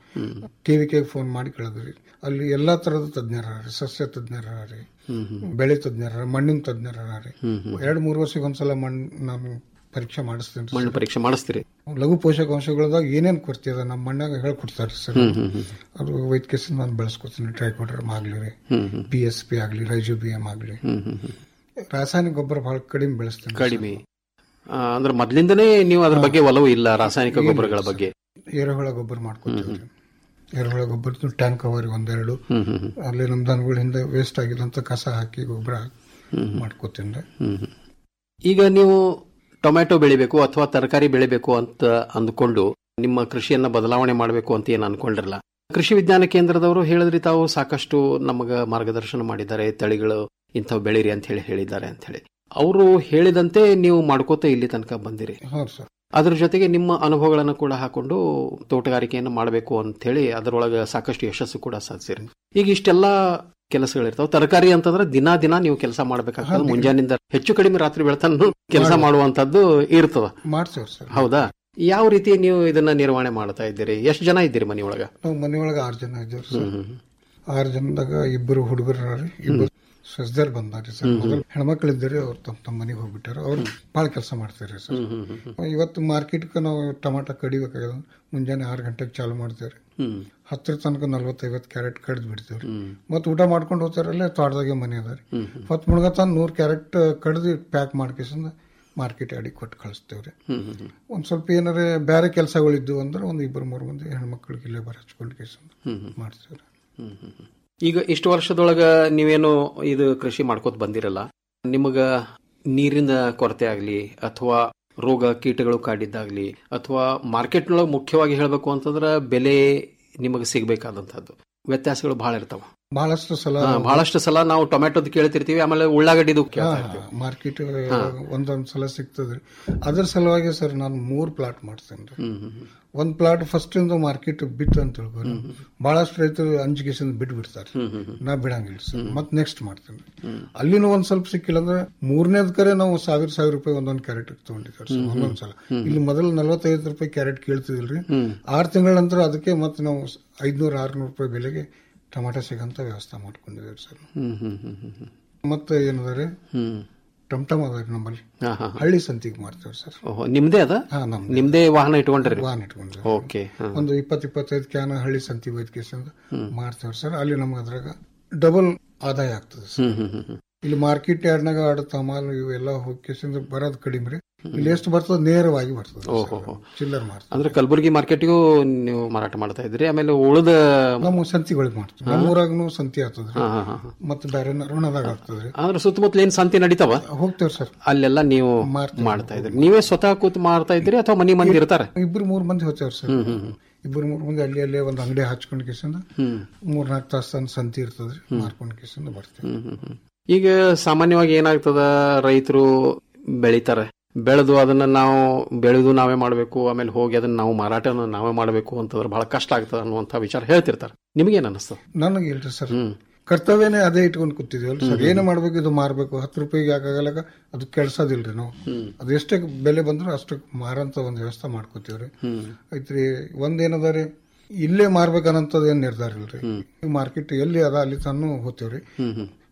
Q: ಕೆ ಫೋನ್ ಮಾಡಿ ಕೇಳಿದ್ರಿ ಅಲ್ಲಿ ಎಲ್ಲಾ ತರದ ತಜ್ಞರ ಸಸ್ಯ ತಜ್ಞರ ರೀ
A: ಹ್ಮ್, ಹ್ಮ್.
Q: ಬೆಳೆ ತಜ್ಞರ ಮಣ್ಣಿನ ತಜ್ಞರ ರೀ
A: ಹ್ಮ್, ಹ್ಮ್.
Q: ಎರಡ್ ಮೂರು ವರ್ಷಕ್ಕೆ ಒಂದ್ಸಲ ಮಣ್ಣು ನಾನು ಪರೀಕ್ಷೆ ಮಾಡಿಸ್ತೇನೆ
A: ಮಣ್ಣು ಪರೀಕ್ಷೆ ಮಾಡಿಸ್ತೀರಿ
Q: ಲಘು ಪೋಷಕಾಂಶಗಳದಾಗ ಏನೇನ್ ಕೊರತೆ ಅದ ನಮ್ಮ ಮಣ್ಣಾಗ ಹೇಳ್ಕೊಡ್ತಾರೆ ಸರ್
A: ಹ್ಮ್, ಹ್ಮ್, ಹ್ಮ್.
Q: ಅದು ವೈದ್ಯಕೇಶ ನಾನು ಬೆಳೆಸ್ಕೊತೀನಿ ಟ್ರೈಕೋಡ್ರಮ್ ಆಗ್ಲಿ ರೀ
A: ಹ್ಮ್, ಹ್ಮ್.
Q: ಪಿ ಎಸ್ ಪಿ ಆಗ್ಲಿ ರೈಜೋಬಿಯಂ ಆಗ್ಲಿ
A: ಹ್ಮ್, ಹ್ಮ್, ಹ್ಮ್.
Q: ರಾಸಾಯನಿಕ ಗೊಬ್ಬರ ಬಹಳ ಕಡಿಮೆ ಬೆಳೆಸ್ತೇನೆ
A: ಕಡಿಮೆ ಆ, ಅಂದ್ರೆ ಮೊದ್ಲಿಂದನೇ ನೀವು ಅದ್ರ ಬಗ್ಗೆ ಒಲವು ಇಲ್ಲ ರಾಸಾಯನಿಕ ಗೊಬ್ಬರಗಳ ಬಗ್ಗೆ
Q: ಎರೆಹುಳ ಗೊಬ್ಬರ ಮಾಡ್ಕೊತೀವಿ ಎರೆಹುಳ ಗೊಬ್ಬರ ಟ್ಯಾಂಕ್ ಅವರಿ ಒಂದೆರಡು
A: ಹ್ಮ್, ಹ್ಮ್, ಹ್ಮ್.
Q: ಅಲ್ಲಿ ನಮ್ಮ ದನಗಳ ಹಿಂದೆ ವೇಸ್ಟ್ ಆಗಿದಂತ ಕಸ ಹಾಕಿ ಗೊಬ್ಬರ
A: ಹ್ಮ್.
Q: ಮಾಡ್ಕೋತೀನಿ
A: ಹ್ಮ್, ಹ್ಮ್. ಈಗ ನೀವು ಟೊಮ್ಯಾಟೊ ಬೆಳಿಬೇಕು ಅಥವಾ ತರಕಾರಿ ಬೆಳಿಬೇಕು ಅಂತ ಅಂದ್ಕೊಂಡು ನಿಮ್ಮ ಕೃಷಿಯನ್ನ ಬದಲಾವಣೆ ಮಾಡಬೇಕು ಅಂತ ಏನು ಅನ್ಕೊಂಡಿರಲ್ಲ ಕೃಷಿ ವಿಜ್ಞಾನ ಕೇಂದ್ರದವರು ಹೇಳಿದ್ರಿ ತಾವು ಸಾಕಷ್ಟು ನಮಗ ಮಾರ್ಗದರ್ಶನ ಮಾಡಿದ್ದಾರೆ ತಳಿಗಳು ಇಂಥವು ಬೆಳೀರಿ ಅಂತ ಹೇಳಿ ಹೇಳಿದ್ದಾರೆ ಅಂತ ಹೇಳಿ ಅವರು ಹೇಳಿದಂತೆ ನೀವು ಮಾಡ್ಕೋತ ಇಲ್ಲಿ ತನಕ ಬಂದಿರಿ
Q: ಹೌದು ಸರ್
A: ಅದ್ರ ಜೊತೆಗೆ ನಿಮ್ಮ ಅನುಭವಗಳನ್ನು ಕೂಡ ಹಾಕೊಂಡು ತೋಟಗಾರಿಕೆಯನ್ನು ಮಾಡಬೇಕು ಅಂತ ಹೇಳಿ ಅದರೊಳಗೆ ಸಾಕಷ್ಟು ಯಶಸ್ಸು ಕೂಡ ಸಾಧಿಸಿರಿ ಈಗ ಇಷ್ಟೆಲ್ಲ ಕೆಲಸಗಳಿರ್ತಾವ ತರಕಾರಿ ಅಂತಂದ್ರೆ ದಿನಾ ದಿನ ನೀವು ಕೆಲಸ ಮಾಡ್ಬೇಕಾಗ್ತದೆ
Q: ಹೌದು.
A: ಮುಂಜಾನಿಂದ ಹೆಚ್ಚು ಕಡಿಮೆ ರಾತ್ರಿ ಬೆಳತನ ಕೆಲಸ
Q: ಮಾಡಿ.
A: ಮಾಡುವಂತದ್ದು ಇರ್ತದ
Q: ಮಾಡ್ತೇವ್ರಿ ಸರ್
A: ಹೌದಾ ಯಾವ ರೀತಿ ನೀವು ಇದನ್ನ ನಿರ್ವಹಣೆ ಮಾಡ್ತಾ ಇದ್ದೀರಿ ಎಷ್ಟು ಜನ ಇದ್ದೀರಿ ಮನೆಯೊಳಗ
Q: ನಾವು ಮನೆಯೊಳಗೆ ಆರು ಜನ ಇದ್ದೇವ್ರಿ ಸರ್
A: ಹ್ಮ್, ಹ್ಮ್,
Q: ಆರು ಜನದಾಗ ಇಬ್ಬರು ಹುಡುಗರು ರೀ ಇಬ್ಬರು ಸಸ್ಯರ್ ಬಂದಾರಿ ಸರ್
A: ಹ್ಮ್,
Q: ಮೊದಲು ಹೆಣ್ಮಕ್ಳು ಇದ್ದಾರೆ ಅವ್ರು ತಮ್ಮ ತಮ್ಮ ಮನೆಗೆ ಹೋಗ್ಬಿಟ್ಟಾರ ಅವ್ರು ಭಾಳ ಕೆಲಸ ಮಾಡ್ತಾರೆ ಸರ್
A: ಹ್ಮ್, ಹ್ಮ್, ಹ್ಮ್,
Q: ಇವತ್ತು ಮಾರ್ಕೆಟ್ಗೆ ನಾವು ಟಮಾಟ ಕಡಿಬೇಕಾಗ್ಯದ ಮುಂಜಾನೆ ಆರು ಗಂಟೆಗೆ ಚಾಲು ಮಾಡ್ತೇವ್ರಿ
A: ಹ್ಮ್.
Q: ಹತ್ತರ ತನಕ ನಲ್ವತ್ತೈವತ್ತು ಕ್ಯಾರೆಟ್ ಕಡ್ದು ಬಿಡ್ತೇವ್ರಿ
A: ಹ್ಮ್.
Q: ಮತ್ತೆ ಊಟ ಮಾಡ್ಕೊಂಡು ಹೋಗ್ತಾರಲ್ಲೇ ತೋಟದಾಗೆ ಮನೆ ಅದ ರೀ
A: ಹ್ಮ್, ಹ್ಮ್.
Q: ಹೊತ್ತು ಮುಳುಗತ್ತಾನ ನೂರು ಕ್ಯಾರೆಟ್ ಕಡ್ದು ಪ್ಯಾಕ್ ಮಾಡ್ಕೇಸಿಂದ ಮಾರ್ಕೆಟ್ ಅಡಿ ಕೊಟ್ಟು ಕಳಿಸ್ತೇವ್ರಿ
A: ಹ್ಮ್, ಹ್ಮ್, ಹ್ಮ್.
Q: ಒಂದ್ ಸ್ವಲ್ಪ ಏನಾರ ಬೇರೆ ಕೆಲಸಗಳಿದ್ದು ಅಂದ್ರೆ ಒಂದು ಇಬ್ಬರು ಮೂರು ಮಂದಿ ಹೆಣ್ಮಕ್ಳಿಗೆ ಇಲ್ಲೇ ಬರ ಹಚ್ಕೊಂಡು ಕೇಸಿಂದ
A: ಹ್ಮ್, ಹ್ಮ್.
Q: ಮಾಡ್ತೇವ್ರಿ
A: ಹ್ಮ್, ಹ್ಮ್, ಹ್ಮ್. ಈಗ ಇಷ್ಟು ವರ್ಷದೊಳಗ ನೀವೇನು ಇದು ಕೃಷಿ ಮಾಡ್ಕೋತ ಬಂದಿರಲ್ಲ ನಿಮಗ ನೀರಿನ ಕೊರತೆ ಆಗ್ಲಿ ಅಥವಾ ರೋಗ ಕೀಟಗಳು ಕಾಡಿದ್ದಾಗ್ಲಿ ಅಥವಾ ಮಾರ್ಕೆಟ್ನೊಳಗೆ ಮುಖ್ಯವಾಗಿ ಹೇಳಬೇಕು ಅಂತಂದ್ರೆ ಬೆಲೆ ನಿಮಗೆ ಸಿಗಬೇಕಾದಂತಹದ್ದು ವ್ಯತ್ಯಾಸಗಳು ಬಹಳ ಇರ್ತಾವ
Q: ಬಹಳಷ್ಟು ಸಲ
A: ಹಾ, ಬಹಳಷ್ಟು ಸಲ ನಾವು ಟೊಮೆಟೊದ್ ಕೇಳ್ತಿರ್ತೀವಿ ಆಮೇಲೆ ಉಳ್ಳಾಗಡ್ಡಿದು ಕೇಳ್ತಾ ಇರ್ತೀವಿ
Q: ಮಾರ್ಕೆಟ್
A: ಹಾ.
Q: ಒಂದೊಂದ್ ಸಲ ಸಿಗ್ತದ್ರಿ ಅದ್ರ ಸಲುವಾಗಿ ಸರ್ ನಾನು ಮೂರ್ ಪ್ಲಾಟ್ ಮಾಡ್ತೇನೆ
A: ಹ್ಮ್, ಹ್ಮ್, ಹ್ಮ್.
Q: ಒಂದ್ ಪ್ಲಾಟ್ ಫಸ್ಟ್ ಇಂದ ಮಾರ್ಕೆಟ್ ಬಿತ್ತು ಅಂತ ತಿಳ್ಕೊರಿ ಬಹಳಷ್ಟು ರೈತರು ಅಂಜಿಕೆಸಿಂದ ಬಿಟ್ಟು ಬಿಡ್ತಾರೆ
A: ಹ್ಮ್, ಹ್ಮ್, ಹ್ಮ್.
Q: ನಾ ಬಿಡಂಗಿಲ್ಲ ಸರ್ ಮತ್ ನೆಕ್ಸ್ಟ್ ಮಾಡ್ತೇನೆ
A: ಹ್ಮ್.
Q: ಅಲ್ಲಿನೂ ಒಂದ್ ಸ್ವಲ್ಪ ಸಿಕ್ಕಿಲ್ಲ ಅಂದ್ರೆ ಮೂರನೇದ್ ಕರೆ ನಾವು ಸಾವಿರ ಸಾವಿರ ರೂಪಾಯಿ ಒಂದೊಂದ್ ಕ್ಯಾರೆಟ್ ತಗೊಂಡಿದ್ದಾರೆ
A: ಹ್ಮ್,
Q: ಸರ್
A: ಹ್ಮ್.
Q: ಒಂದೊಂದ್ ಸಲ
A: ಹ್ಮ್.
Q: ಇಲ್ಲಿ ಮೊದಲು ನಲವತ್ತೈದು ರೂಪಾಯಿ ಕ್ಯಾರೆಟ್ ಕೇಳ್ತಿದಿಲ್ರಿ
A: ಹ್ಮ್.
Q: ಆರ್ ತಿಂಗಳ ನಂತರ ಅದಕ್ಕೆ ಮತ್ತೆ ನಾವು ಐದ್ನೂರ ಆರ್ನೂರು ರೂಪಾಯಿ ಬೆಲೆಗೆ ಟಮಾಟ ಸಿಗಂತ ವ್ಯವಸ್ಥೆ ಮಾಡ್ಕೊಂಡಿದ್ದೇವೆ ಸರ್
A: ಹ್ಮ್, ಹ್ಮ್, ಹ್ಮ್, ಹ್ಮ್, ಹ್ಮ್.
Q: ಮತ್ತೆ ಏನದ
A: ಹ್ಮ್.
Q: ಟಮ್ ಟಮ್ ಅದ ನಮ್ಮಲ್ಲಿ
A: ಹಾ, ಹಾ, ಹಾ.
Q: ಹಳ್ಳಿ ಸಂತಿಗೆ ಮಾಡ್ತೇವೆ ಸರ್
A: ಓಹೋ, ನಿಮ್ದೇ ಅದ
Q: ಹಾ, ನಮ್ದೇ.
A: ನಿಮ್ದೇ ವಾಹನ ಇಟ್ಕೊಂಡ್ರಿ
Q: ವಾಹನ ಇಟ್ಕೊಂಡ್ರಿ.
A: ಓಕೆ ಹಾ.
Q: ಒಂದು ಇಪ್ಪತ್ ಇಪ್ಪತ್ತೈದು ಕ್ಯಾನ್ ಹಳ್ಳಿ ಸಂತಿ ವೈದ್ಯಕೇಶನ್
A: ಹ್ಮ್.
Q: ಮಾಡ್ತೇವೆ ಸರ್ ಅಲ್ಲಿ ನಮ್ಗೆ ಅದ್ರಾಗ ಡಬಲ್ ಆದಾಯ ಆಗ್ತದೆ ಸರ್
A: ಹ್ಮ್, ಹ್ಮ್, ಹ್ಮ್, ಹ್ಮ್.
Q: ಇಲ್ಲಿ ಮಾರ್ಕೆಟ್ ಯಾರ್ಡ್ನಾಗ ಆಡ ತಮಾಲ್ ಇವೆಲ್ಲ ಹೋಗ್ಕೇಸಿಂದ ಬರೋದ್ ಕಡಿಮೆ ರೀ ಇಲ್ಲಿ ಎಷ್ಟು ಬರ್ತದೆ ನೇರವಾಗಿ ಬರ್ತದೆ
A: ಓಹೋ ಹೋ.
Q: ಚಿಲ್ಲರ್ ಮಾಡ್ತದೆ
A: ಅಂದ್ರೆ ಕಲಬುರಗಿ ಮಾರ್ಕೆಟ್ಗೂ ನೀವು ಮಾರಾಟ ಮಾಡ್ತಾ ಇದ್ರಿ ಆಮೇಲೆ ಉಳಿದ
Q: ನಮ್ಮ ಸಂತಿಗಳಿಗೆ ಮಾಡ್ತೀವಿ ನಮ್ಮ ಊರಾಗನು ಸಂತಿ ಆಗ್ತದ್ರಿ
A: ಹಾ, ಹಾ, ಹಾ, ಹಾ.
Q: ಮತ್ತೆ ಬೇರೆ ನರವಣದಾಗ ಆಗ್ತದ್ರಿ
A: ಅಂದ್ರೆ ಸುತ್ತಮುತ್ತಲ ಏನ್ ಸಂತಿ ನಡೀತಾವ
Q: ಹೋಗ್ತೇವೆ ಸರ್
A: ಅಲ್ಲೆಲ್ಲ ನೀವು ಮಾಡ್ತಾ ಇದ್ರಿ ನೀವೇ ಸ್ವತಃ ಕೂತ್ ಮಾಡ್ತಾ ಇದ್ರಿ ಅಥವಾ ಮನಿ ಮಂದಿ ಇರ್ತಾರೆ
Q: ಇಬ್ರು ಮೂರ್ ಮಂದಿ ಹೋಗ್ತೇವ್ರಿ ಸರ್
A: ಹ್ಮ್, ಹ್ಮ್, ಹ್ಮ್.
Q: ಇಬ್ರು ಮೂರ್ ಮಂದಿ ಅಲ್ಲಿ ಅಲ್ಲೇ ಒಂದು ಅಂಗಡಿ ಹಚ್ಕೊಂಡ್ ಕೇಸಿಂದ
A: ಹ್ಮ್.
Q: ಮೂರ್ ನಾಲ್ಕು ತಾಸು ತನಕ ಸಂತಿ ಇರ್ತದ್ರಿ ಮಾರ್ಕೊಂಡ್ ಕೇಸಿಂದ ಬರ್ತೇವೆ
A: ಹ್ಮ್, ಹ್ಮ್, ಹ್ಮ್. ಈಗ ಸಾಮಾನ್ಯವಾಗಿ ಏನಾಗ್ತದ ರೈತರು ಬೆಳಿತಾರೆ ಬೆಳೆದು ಅದನ್ನ ನಾವು ಬೆಳೆದು ನಾವೇ ಮಾಡಬೇಕು ಆಮೇಲೆ ಹೋಗಿ ಅದನ್ನ ನಾವು ಮಾರಾಟನ ನಾವೇ ಮಾಡಬೇಕು ಅಂತಂದ್ರೆ ಬಹಳ ಕಷ್ಟ ಆಗ್ತದೆ ಅನ್ನುವಂಥ ವಿಚಾರ ಹೇಳ್ತಿರ್ತಾರೆ ನಿಮಗೇನ್ ಅನಿಸ್ತದೆ
Q: ನನಗೆ ಇಲ್ರಿ ಸರ್
A: ಹ್ಮ್
Q: ಕರ್ತವ್ಯನೇ ಅದೇ ಇಟ್ಕೊಂಡು ಕೂತಿದ್ವಲ್ಲ ಸರ್
A: ಹ್ಮ್.
Q: ಏನು ಮಾಡ್ಬೇಕು ಇದು ಮಾರ್ಬೇಕು ಹತ್ತು ರೂಪಾಯಿಗೆ ಯಾಕಾಗಲ್ಲ ಅದು ಕೆಲ್ಸದಿಲ್ರಿ ನಾವು
A: ಹ್ಮ್.
Q: ಅದು ಎಷ್ಟೇ ಬೆಲೆ ಬಂದ್ರು ಅಷ್ಟಕ್ಕೆ ಮಾರಂತ ಒಂದು ವ್ಯವಸ್ಥೆ ಮಾಡ್ಕೋತೀವ್ರಿ
A: ಹ್ಮ್
Q: ಐತ್ರಿ ಒಂದೇನದ ರೀ ಇಲ್ಲೇ ಮಾರ್ಬೇಕನ್ನಂತದ್ ಏನ್ ನಿರ್ಧಾರ ಇಲ್ರಿ ಮಾರ್ಕೆಟ್ ಎಲ್ಲಿ ಅದ ಅಲ್ಲಿ ತಾನು ಹೋಗ್ತೇವ್ರಿ
A: ಹ್ಮ್ ಹ್ಮ್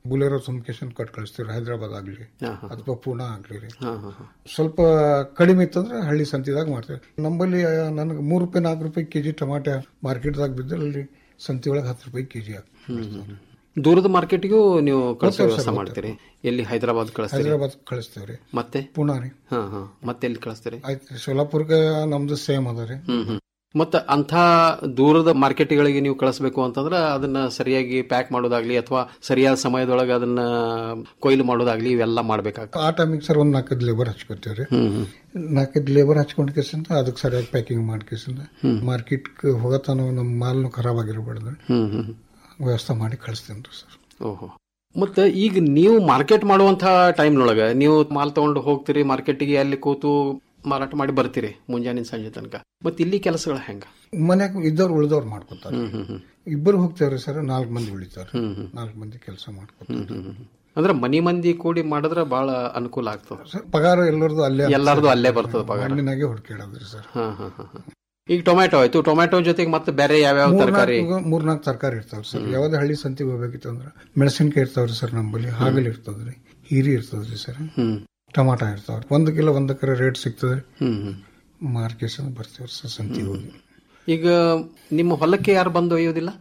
Q: ಬುಲೆರೋ ತುಂಬಿಕೇಶನ್ ಕೊಟ್ಟು ಕಳಿಸ್ತೀವಿ ಹೈದರಾಬಾದ್ ಆಗ್ಲಿ
A: ಹಾ, ಹಾ.
Q: ಅಥವಾ ಪೂನಾ ಆಗ್ಲಿ ರೀ
A: ಹಾ, ಹಾ, ಹಾ.
Q: ಸ್ವಲ್ಪ ಕಡಿಮೆ ಇತ್ತಂದ್ರೆ ಹಳ್ಳಿ ಸಂತಿದಾಗ ಮಾಡ್ತೇವೆ ನಮ್ಮಲ್ಲಿ ನನಗೆ ಮೂರು ರೂಪಾಯಿ ನಾಲ್ಕು ರೂಪಾಯಿ ಕೆಜಿ ಟಮಾಟೆ ಮಾರ್ಕೆಟ್ದಾಗ ಬಿದ್ದರೆ ಅಲ್ಲಿ ಸಂತಿ ಒಳಗೆ ಹತ್ತು ರೂಪಾಯಿ ಕೆಜಿ
A: ಹ್ಮ್, ಹ್ಮ್. ದೂರದ ಮಾರ್ಕೆಟ್ಗೂ ನೀವು ಕಳಿಸೋ
Q: ಹೋಗ್ತೇವೆ
A: ವ್ಯವಸ್ಥೆ
Q: ಸರ್,
A: ಮಾಡ್ತೀರಿ ಎಲ್ಲಿ ಹೈದರಾಬಾದ್ ಕಳಿಸ್ತೀರಿ
Q: ಹೈದರಾಬಾದ್ ಕಳಿಸ್ತೇವೆ ರೀ
A: ಮತ್ತೆ
Q: ಪೂನಾ ರೀ
A: ಹಾ ಹಾ ಮತ್ತೆ ಎಲ್ಲಿ ಕಳಿಸ್ತೀರಿ
Q: ಆಯ್ತು ಸೋಲಾಪುರ್ಗೆ ನಮ್ದು ಸೇಮ್ ಅದ ರೀ
A: ಹ್ಮ್ ಹ್ಮ್ ಮತ್ತ ಅಂಥ ದೂರದ ಮಾರ್ಕೆಟ್ಗಳಿಗೆ ನೀವು ಕಳಿಸ್ಬೇಕು ಅಂತಂದ್ರೆ ಅದನ್ನ ಸರಿಯಾಗಿ ಪ್ಯಾಕ್ ಮಾಡೋದಾಗ್ಲಿ ಅಥವಾ ಸರಿಯಾದ ಸಮಯದೊಳಗೆ ಅದನ್ನ ಕೊಯ್ಲು ಮಾಡೋದಾಗ್ಲಿ ಇವೆಲ್ಲ ಮಾಡ್ಬೇಕಾಗ್ತದೆ
Q: ಆ ಟೈಮಿಗೆ ಸರ್ ಒಂದು ನಾಲ್ಕೈದು ಲೇಬರ್ ಹಚ್ಕೊತೀವಿ ರೀ
A: ಹ್ಮ್ ಹ್ಮ್
Q: ನಾಲ್ಕೈದು ಲೇಬರ್ ಹಚ್ಕೊಂಡ್ ಕೇಸಿಂದ ಅದಕ್ಕೆ ಸರಿಯಾಗಿ ಪ್ಯಾಕಿಂಗ್ ಮಾಡ್ಕೇಸಿಂದ
A: ಹ್ಮ್.
Q: ಮಾರ್ಕೆಟ್ಗೆ ಹೋಗತಾನು ನಮ್ಮ ಮಾಲ್ನು ಖರಾಬ್ ಆಗಿರಬಾರ್ದು
A: ಹ್ಮ್ ಹ್ಮ್
Q: ವ್ಯವಸ್ಥೆ ಮಾಡಿ ಕಳಿಸ್ತೀನಿ ರೀ ಸರ್
A: ಓಹೋ ಮತ್ತೆ ಈಗ ನೀವು ಮಾರ್ಕೆಟ್ ಮಾಡುವಂತ ಟೈಮ್ನೊಳಗ ನೀವು ಮಾಲ್ ತಗೊಂಡು ಹೋಗ್ತೀರಿ ಮಾರ್ಕೆಟಿಗೆ ಅಲ್ಲಿ ಕೂತು ಮಾರಾಟ ಮಾಡಿ ಬರ್ತೀರಿ ಮುಂಜಾನೆ ಸಂಜೆ ತನಕ ಮತ್ತೆ ಇಲ್ಲಿ ಕೆಲಸಗಳು ಹೆಂಗ
Q: ಮನ್ಯಾಗ ಇದ್ದವ್ರು ಉಳಿದವ್ರು ಮಾಡ್ಕೊತಾರೆ
A: ಹ್ಮ್ ಹ್ಮ್ ಹ್ಮ್
Q: ಇಬ್ಬರು ಹೋಗ್ತೇವ್ರಿ ಸರ್ ನಾಲ್ಕು ಮಂದಿ ಉಳಿತಾರೆ
A: ಹ್ಮ್ ಹ್ಮ್.
Q: ನಾಲ್ಕು ಮಂದಿ ಕೆಲಸ ಮಾಡ್ಕೊತಾರೆ
A: ಹ್ಮ್ ಹ್ಮ್ ಹ್ಮ್. ಅಂದ್ರೆ ಮನಿ ಮಂದಿ ಕೂಡಿ ಮಾಡಿದ್ರೆ ಬಹಳ ಅನುಕೂಲ ಆಗ್ತದೆ
Q: ಸರ್ ಪಗಾರ ಎಲ್ಲರದು ಅಲ್ಲೇ
A: ಎಲ್ಲಾರ್ದು ಅಲ್ಲೇ ಬರ್ತದೆ ಪಗಾರ
Q: ಮಣ್ಣಿನಾಗೆ ಹುಡುಕಿಡೋದ್ರಿ ಸರ್
A: ಹಾ ಹಾ ಹಾ ಹಾ. ಈಗ ಟೊಮ್ಯಾಟೊ ಆಯ್ತು ಟೊಮ್ಯಾಟೊ ಜೊತೆಗೆ ಮತ್ತೆ ಬೇರೆ ಯಾವ್ಯಾವ ತರಕಾರಿ
Q: ಮೂರ್ನಾಲ್ಕು ತರಕಾರಿ ಇರ್ತಾವ್ರಿ ಸರ್ ಯಾವ್ದೇ ಹಳ್ಳಿ ಸಂತಿಗೆ ಹೋಗ್ಬೇಕಿತ್ತು ಅಂದ್ರೆ ಮೆಣಸಿನ್ಕಾಯಿ ಇರ್ತಾವ್ರಿ ಸರ್ ನಮ್ಮಲ್ಲಿ ಹಾಗಲ್ ಇರ್ತದ್ರಿ ಹೀರಿ ಇರ್ತದ್ರಿ ಸರ್
A: ಹ್ಮ್
Q: ಟಮಾಟ ಇರ್ತಾವ್ರಿ ಒಂದು ಕಿಲೋ ಒಂದು ಎಕರೆ ರೇಟ್ ಸಿಗ್ತದ್ರಿ
A: ಹ್ಮ್ ಹ್ಮ್.
Q: ಮಾರ್ಕೆಟ್ ಬರ್ತೀವ್ರಿ ಸರ್ ಸಂತಿಗೆ ಹೋಗಿ
A: ಈಗ ನಿಮ್ಮ ಹೊಲಕ್ಕೆ ಯಾರು ಬಂದು ಒಯ್ಯೋದಿಲ್ಲ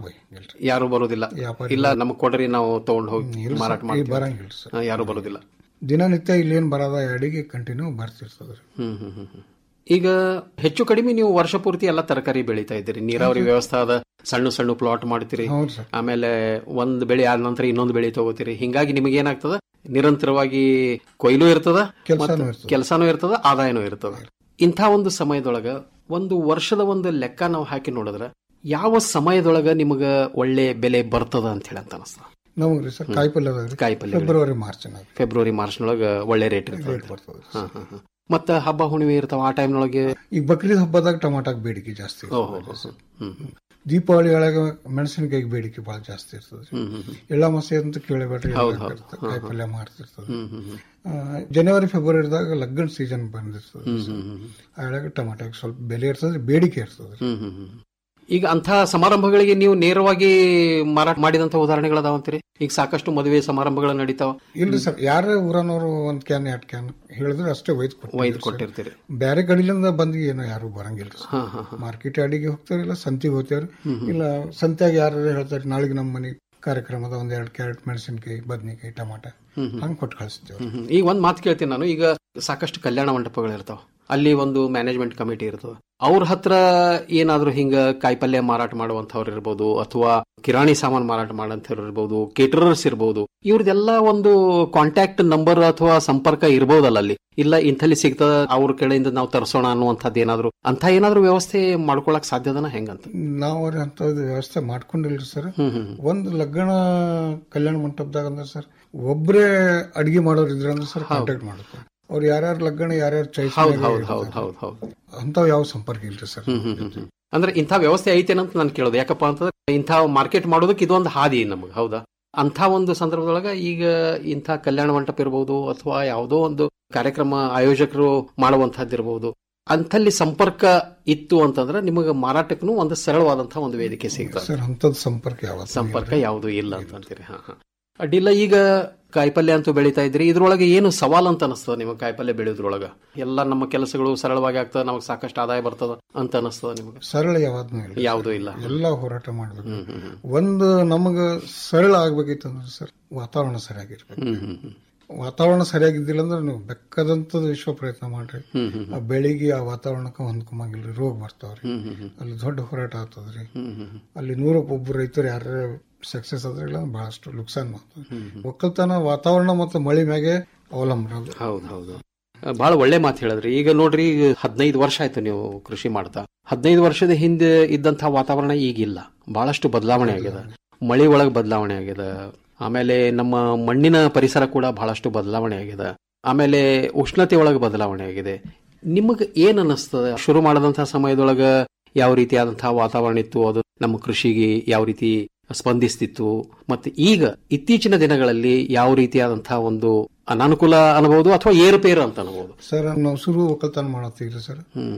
A: ಯಾರು ಬರೋದಿಲ್ಲ ಇಲ್ಲ ನಮಗ್ ಕೊಡ್ರಿ ನಾವು ತಗೊಂಡ್ ಹೋಗಿ
Q: ಇಲ್ಲ
A: ಮಾರಾಟ
Q: ಸರ್, ಈ
A: ಮಾಡ್ತೀವಿ
Q: ಬರಂಗಿಲ್ಲ ಸರ್.
A: ಹಾ, ಯಾರು ಬರೋದಿಲ್ಲ
Q: ದಿನನಿತ್ಯ ಇಲ್ಲೇನ್ ಬರೋದ ಅಡಿಗೆ ಕಂಟಿನ್ಯೂ ಬರ್ತಿರ್ತದ್ರಿ
A: ಹ್ಮ್ ಹ್ಮ್ ಹ್ಮ್ ಹ್ಮ್. ಈಗ ಹೆಚ್ಚು ಕಡಿಮೆ ನೀವು ವರ್ಷ ಪೂರ್ತಿ ಎಲ್ಲ ತರಕಾರಿ ಬೆಳೀತಾ ಇದ್ದೀರಿ ನೀರಾವರಿ ವ್ಯವಸ್ಥೆ ಅದ ಸಣ್ಣ ಸಣ್ಣ ಪ್ಲಾಟ್ ಮಾಡ್ತೀರಿ
Q: ಹೌದು ಸರ್.
A: ಆಮೇಲೆ ಒಂದ್ ಬೆಳೆ ಆದ ನಂತರ ಇನ್ನೊಂದು ಬೆಳೆ ತಗೋತೀರಿ ಹಿಂಗಾಗಿ ನಿಮಗೆ ಏನಾಗ್ತದ ನಿರಂತರವಾಗಿ ಕೊಯ್ಲು ಇರ್ತದ
Q: ಕೆಲ್ಸಾನೂ
A: ಮತ್ತು
Q: ಇರ್ತದ.
A: ಕೆಲ್ಸಾನೂ ಇರ್ತದ ಆದಾಯನೂ ಇರ್ತದ ಇಂಥ ಒಂದು ಸಮಯದೊಳಗ ಒಂದು ವರ್ಷದ ಒಂದು ಲೆಕ್ಕ ನಾವು ಹಾಕಿ ನೋಡಿದ್ರೆ ಯಾವ ಸಮಯದೊಳಗ ನಿಮಗ ಒಳ್ಳೆ ಬೆಲೆ ಬರ್ತದ ಅಂತ ಹೇಳಿ ಅಂತ ಅನಿಸ್ತದ
Q: ನಮಗ್ರಿ ಸರ್ ಕಾಯಿಪಲ್ಯ ಅದಾವ್ರಿ
A: ಕಾಯಿಪಲ್ಯ
Q: ಫೆಬ್ರವರಿ ಮಾರ್ಚ್
A: ಫೆಬ್ರವರಿ ಮಾರ್ಚ್ನೊಳಗ ಒಳ್ಳೆ ರೇಟ್
Q: ರೇಟ್
A: ಇರ್ತದೆ
Q: ಬರ್ತದೆ
A: ಹಾ, ಹಾ, ಹಾ. ಮತ್ತ ಹಬ್ಬ ಹುಣ್ಣಿಮೆ ಇರ್ತಾವ ಆ ಟೈಮ್ನೊಳಗೆ
Q: ಈಗ ಬಕ್ರೀದ್ ಹಬ್ಬದಾಗ ಟಮಾಟಾಕ್ ಬೇಡಿಕೆ ಜಾಸ್ತಿ ಇರ್ತದೆ.
A: ಓಹೋ ಹೋ, ಹೋ. ಹ್ಮ್ ಹ್ಮ್.
Q: ದೀಪಾವಳಿ ಒಳಗೆ ಮೆಣಸಿನಕಾಯಿಗೆ ಬೇಡಿಕೆ ಬಹಳ ಜಾಸ್ತಿ ಇರ್ತದೆ
A: ಹ್ಮ್ ಹ್ಮ್ ಹ್ಮ್.
Q: ಎಳ್ಳ ಮಸೆ ಅಂತ ಕೇಳಬೇಡ್ರಿ
A: ಹೌದು, ಹೌದು.
Q: ಕಾಯಿ ಪಲ್ಯ ಮಾಡ್ತಿರ್ತದೆ
A: ಹ್ಮ್ ಹ್ಮ್ ಹ್ಮ್.
Q: ಆ, ಜನವರಿ ಫೆಬ್ರವರಿದಾಗ ಲಗ್ನ ಸೀಸನ್ ಬಂದಿರ್ತದೆ
A: ಹ್ಮ್ ಹ್ಮ್ ಹ್ಮ್.
Q: ಆ ಒಳಗೆ ಟಮಾಟಾಗೆ ಸ್ವಲ್ಪ ಬೆಲೆ ಇರ್ತದೆ ಬೇಡಿಕೆ ಇರ್ತದೆ
A: ಹ್ಮ್ ಹ್ಮ್ ಹ್ಮ್. ಈಗ ಅಂಥ ಸಮಾರಂಭಗಳಿಗೆ ನೀವು ನೇರವಾಗಿ ಮಾರಾಟ ಮಾಡಿದಂತ ಉದಾಹರಣೆಗಳದಾವಂತೀರಿ ಈಗ ಸಾಕಷ್ಟು ಮದುವೆ ಸಮಾರಂಭಗಳು ನಡೀತಾವ
Q: ಇಲ್ರಿ ಸರ್ ಯಾರೇ ಊರನವರು ಒಂದ್ ಕ್ಯಾನ್ ಎರಡ್ ಕ್ಯಾನ್ ಹೇಳಿದ್ರೆ ಅಷ್ಟೇ ಒಯ್ದು
A: ಒಯ್ದು ಕೊಟ್ಟಿರ್ತೀರಿ
Q: ಬೇರೆ ಕಡೆಲಿಂದ ಬಂದು ಏನೋ ಯಾರು ಬರಂಗಿಲ್ಲ
A: ಹಾ, ಹಾ, ಹಾ.
Q: ಮಾರ್ಕೆಟ್ ಅಡಿಗೆ ಹೋಗ್ತಾರೆ ಇಲ್ಲ ಸಂತಿಗೆ ಹೋಗ್ತಾರೆ
A: ಹ್ಮ್, ಹ್ಮ್.
Q: ಇಲ್ಲ ಸಂತ್ಯಾಗ ಯಾರು ಹೇಳ್ತಾರೆ ನಾಳೆಗೆ ನಮ್ಮ ಮನೆ ಕಾರ್ಯಕ್ರಮದ ಒಂದ್ ಎರಡ್ ಕ್ಯಾರೆಟ್ ಮೆಣಸಿನಕಾಯಿ ಬದ್ನಿಕಾಯಿ ಟಮಾಟ
A: ಹ್ಮ್, ಹ್ಮ್.
Q: ಹಂಗ್ ಕೊಟ್ಟು ಕಳಿಸ್ತೀವಿ
A: ಹ್ಮ್ ಹ್ಮ್. ಈಗ ಒಂದ್ ಮಾತು ಕೇಳ್ತೀನಿ ನಾನು ಈಗ ಸಾಕಷ್ಟು ಕಲ್ಯಾಣ ಮಂಟಪಗಳು ಇರ್ತಾವ ಅಲ್ಲಿ ಒಂದು ಮ್ಯಾನೇಜ್ಮೆಂಟ್ ಕಮಿಟಿ ಇರ್ತದೆ ಅವ್ರ ಹತ್ರ ಏನಾದ್ರೂ ಹಿಂಗ ಕಾಯಿಪಲ್ಯ ಮಾರಾಟ ಮಾಡುವಂತವ್ರು ಇರ್ಬೋದು ಅಥವಾ ಕಿರಾಣಿ ಸಾಮಾನು ಮಾರಾಟ ಮಾಡೋಂಥವ್ರು ಇರ್ಬೋದು ಕೇಟರರ್ಸ್ ಇರ್ಬೋದು ಇವ್ರದೆಲ್ಲ ಒಂದು ಕಾಂಟ್ಯಾಕ್ಟ್ ನಂಬರ್ ಅಥವಾ ಸಂಪರ್ಕ ಇರ್ಬೋದಲ್ಲ ಅಲ್ಲಿ ಇಲ್ಲ ಇಂಥಲ್ಲಿ ಸಿಗ್ತದ ಅವ್ರ ಕಡೆಯಿಂದ ನಾವು ತರಿಸೋಣ ಅನ್ನುವಂಥದ್ದು ಏನಾದ್ರು ಅಂತ ಏನಾದ್ರು ವ್ಯವಸ್ಥೆ ಮಾಡ್ಕೊಳಕ್ ಸಾಧ್ಯದನ ಹೆಂಗಂತ
Q: ನಾವು ಅವ್ರ ಅಂತದ್ ವ್ಯವಸ್ಥೆ ಮಾಡ್ಕೊಂಡಿಲ್ರಿ ಸರ್
A: ಹ್ಮ್ ಹ್ಮ್
Q: ಒಂದ್ ಲಗ್ನ ಕಲ್ಯಾಣ ಮಂಟಪದಾಗ ಅಂದ್ರೆ ಸರ್ ಒಬ್ರೇ ಅಡಿಗೆ ಮಾಡೋರು ಇದ್ರ ಅಂದ್ರೆ ಸರ್ ಕಾಂಟ್ಯಾಕ್ಟ್ ಮಾಡುತ್ತೆ ಅವ್ರು ಯಾರ್ಯಾರ ಲಗ್ನ ಯಾರ್ಯಾರ ಚಾಯ್ಸ್
A: ಹೌದ್ ಹೌದ್ ಹೌದ್ ಹೌದ್ ಹೌದ್
Q: ಅಂತಾವ್ ಯಾವ ಸಂಪರ್ಕ ಇಲ್ರಿ ಸರ್
A: ಹ್ಮ್ ಹ್ಮ್ ಹ್ಮ್ ಹ್ಮ್. ಅಂದ್ರೆ ಇಂಥ ವ್ಯವಸ್ಥೆ ಐತೇನಂತ ನಾನು ಕೇಳೋದು ಯಾಕಪ್ಪ ಅಂತಂದ್ರೆ ಇಂಥ ಮಾರ್ಕೆಟ್ ಮಾಡೋದಕ್ಕೆ ಇದೊಂದು ಹಾದಿ ನಮಗೆ ಹೌದಾ ಅಂಥ ಒಂದು ಸಂದರ್ಭದೊಳಗ ಈಗ ಇಂಥ ಕಲ್ಯಾಣ ಮಂಟಪ ಇರಬಹುದು ಅಥವಾ ಯಾವುದೋ ಒಂದು ಕಾರ್ಯಕ್ರಮ ಆಯೋಜಕರು ಮಾಡುವಂತಹದ್ದಿರಬಹುದು ಅಂಥಲ್ಲಿ ಸಂಪರ್ಕ ಇತ್ತು ಅಂತಂದ್ರೆ ನಿಮಗೆ ಮಾರಾಟಕ್ಕೂ ಒಂದು ಸರಳವಾದಂತಹ ಒಂದು ವೇದಿಕೆ ಸಿಗ್ತದೆ
Q: ಸರ್ ಅಂತದ್ ಸಂಪರ್ಕ ಯಾವ
A: ಸಂಪರ್ಕ ಯಾವುದೂ ಇಲ್ಲ ಅಂತ ಅಂತೀರಿ ಹಾ ಹಾ ಅಡ್ಡಿಲ್ಲ ಈಗ ಕಾಯಿಪಲ್ಯ ಅಂತೂ ಬೆಳೀತಾ ಇದ್ರಿ ಇದ್ರೊಳಗೆ ಏನು ಸವಾಲ್ ಅಂತ ಅನಿಸ್ತದ ನಿಮಗೆ ಕಾಯಿಪಲ್ಯ ಬೆಳೆಯೋದ್ರೊಳಗ ಎಲ್ಲ ನಮ್ಮ ಕೆಲಸಗಳು ಸರಳವಾಗಿ ಆಗ್ತದ ನಮಗೆ ಸಾಕಷ್ಟು ಆದಾಯ ಬರ್ತದ ಅಂತ ಅನಿಸ್ತದ ನಿಮಗೆ
Q: ಸರಳ ಯಾವ್ದೂ ಇಲ್ಲ
A: ಯಾವುದೂ ಇಲ್ಲ
Q: ಎಲ್ಲ ಹೋರಾಟ ಮಾಡ್ಬೇಕು
A: ಹ್ಮ್ ಹ್ಮ್ ಹ್ಮ್.
Q: ಒಂದು ನಮಗ ಸರಳ ಆಗ್ಬೇಕಿತ್ತು ಅಂದ್ರೆ ಸರ್ ವಾತಾವರಣ ಸರಿಯಾಗಿರ್ಬೇಕು
A: ಹ್ಮ್ ಹ್ಮ್ ಹ್ಮ್.
Q: ವಾತಾವರಣ ಸರಿಯಾಗಿದ್ದಿಲ್ಲ ಅಂದ್ರೆ ನೀವು ಬೆಕ್ಕದಂತದ್ದು ವಿಶ್ವ ಪ್ರಯತ್ನ ಮಾಡ್ರಿ
A: ಹ್ಮ್ ಹ್ಮ್
Q: ಆ ಬೆಳಿಗ್ಗೆ ಆ ವಾತಾವರಣಕ್ಕೆ ಹೊಂದ್ಕೊಂಬಂಗಿಲ್ರಿ ರೋಗ ಬರ್ತಾವ್ರಿ
A: ಹ್ಮ್ ಹ್ಮ್ ಹ್ಮ್.
Q: ಅಲ್ಲಿ ದೊಡ್ಡ ಹೋರಾಟ ಆಗ್ತದ್ರಿ
A: ಹ್ಮ್ ಹ್ಮ್ ಹ್ಮ್.
Q: ಅಲ್ಲಿ ನೂರಕ್ಕೆ ಒಬ್ಬರು ರೈತರು ಯಾರ ಸಕ್ಸಸ್ ಆದ್ರಿಲ್ಲ ಬಹಳಷ್ಟು ನುಕ್ಸಾನ್ ಮಾಡ್ತದೆ
A: ಹ್ಮ್ ಹ್ಮ್.
Q: ಒಕ್ಕಲ್ತನ ವಾತಾವರಣ ಮತ್ತು ಮಳೆ ಮ್ಯಾಗೆ ಅವಲಂಬನೆ ಅದು.
A: ಹೌದು ಹೌದು ಬಹಳ ಒಳ್ಳೆ ಮಾತು ಹೇಳಿದ್ರಿ ಈಗ ನೋಡ್ರಿ ಈಗ ಹದಿನೈದು ವರ್ಷ ಆಯ್ತು ನೀವು ಕೃಷಿ ಮಾಡ್ತಾ ಹದಿನೈದು ವರ್ಷದ ಹಿಂದೆ ಇದ್ದಂತಹ ವಾತಾವರಣ ಈಗಿಲ್ಲ ಬಹಳಷ್ಟು ಬದಲಾವಣೆ ಆಗಿದೆ ಮಳೆ ಒಳಗೆ ಬದಲಾವಣೆ ಆಗಿದೆ ಆಮೇಲೆ ನಮ್ಮ ಮಣ್ಣಿನ ಪರಿಸರ ಕೂಡ ಬಹಳಷ್ಟು ಬದಲಾವಣೆ ಆಗಿದೆ ಆಮೇಲೆ ಉಷ್ಣತೆ ಒಳಗೆ ಬದಲಾವಣೆ ಆಗಿದೆ ನಿಮಗೆ ಏನ್ ಅನ್ನಿಸ್ತದೆ ಶುರು ಮಾಡದಂತಹ ಸಮಯದೊಳಗ ಯಾವ ರೀತಿಯಾದಂತಹ ವಾತಾವರಣ ಇತ್ತು ಅದು ನಮ್ಮ ಕೃಷಿಗೆ ಯಾವ ರೀತಿ ಸ್ಪಂದಿಸ್ತಿತ್ತು ಮತ್ತೆ ಈಗ ಇತ್ತೀಚಿನ ದಿನಗಳಲ್ಲಿ ಯಾವ ರೀತಿಯಾದಂತಹ ಒಂದು ಅನಾನುಕೂಲ ಅನ್ಬಹುದು ಅಥವಾ ಏರುಪೇರು ಅಂತ ಅನ್ಬಹುದು
Q: ಸರ್ ನಾವು ಶುರು ಒಕ್ಕಲ್ತನ ಮಾಡತ್ತೀವ್ರಿ ಸರ್
A: ಹ್ಮ್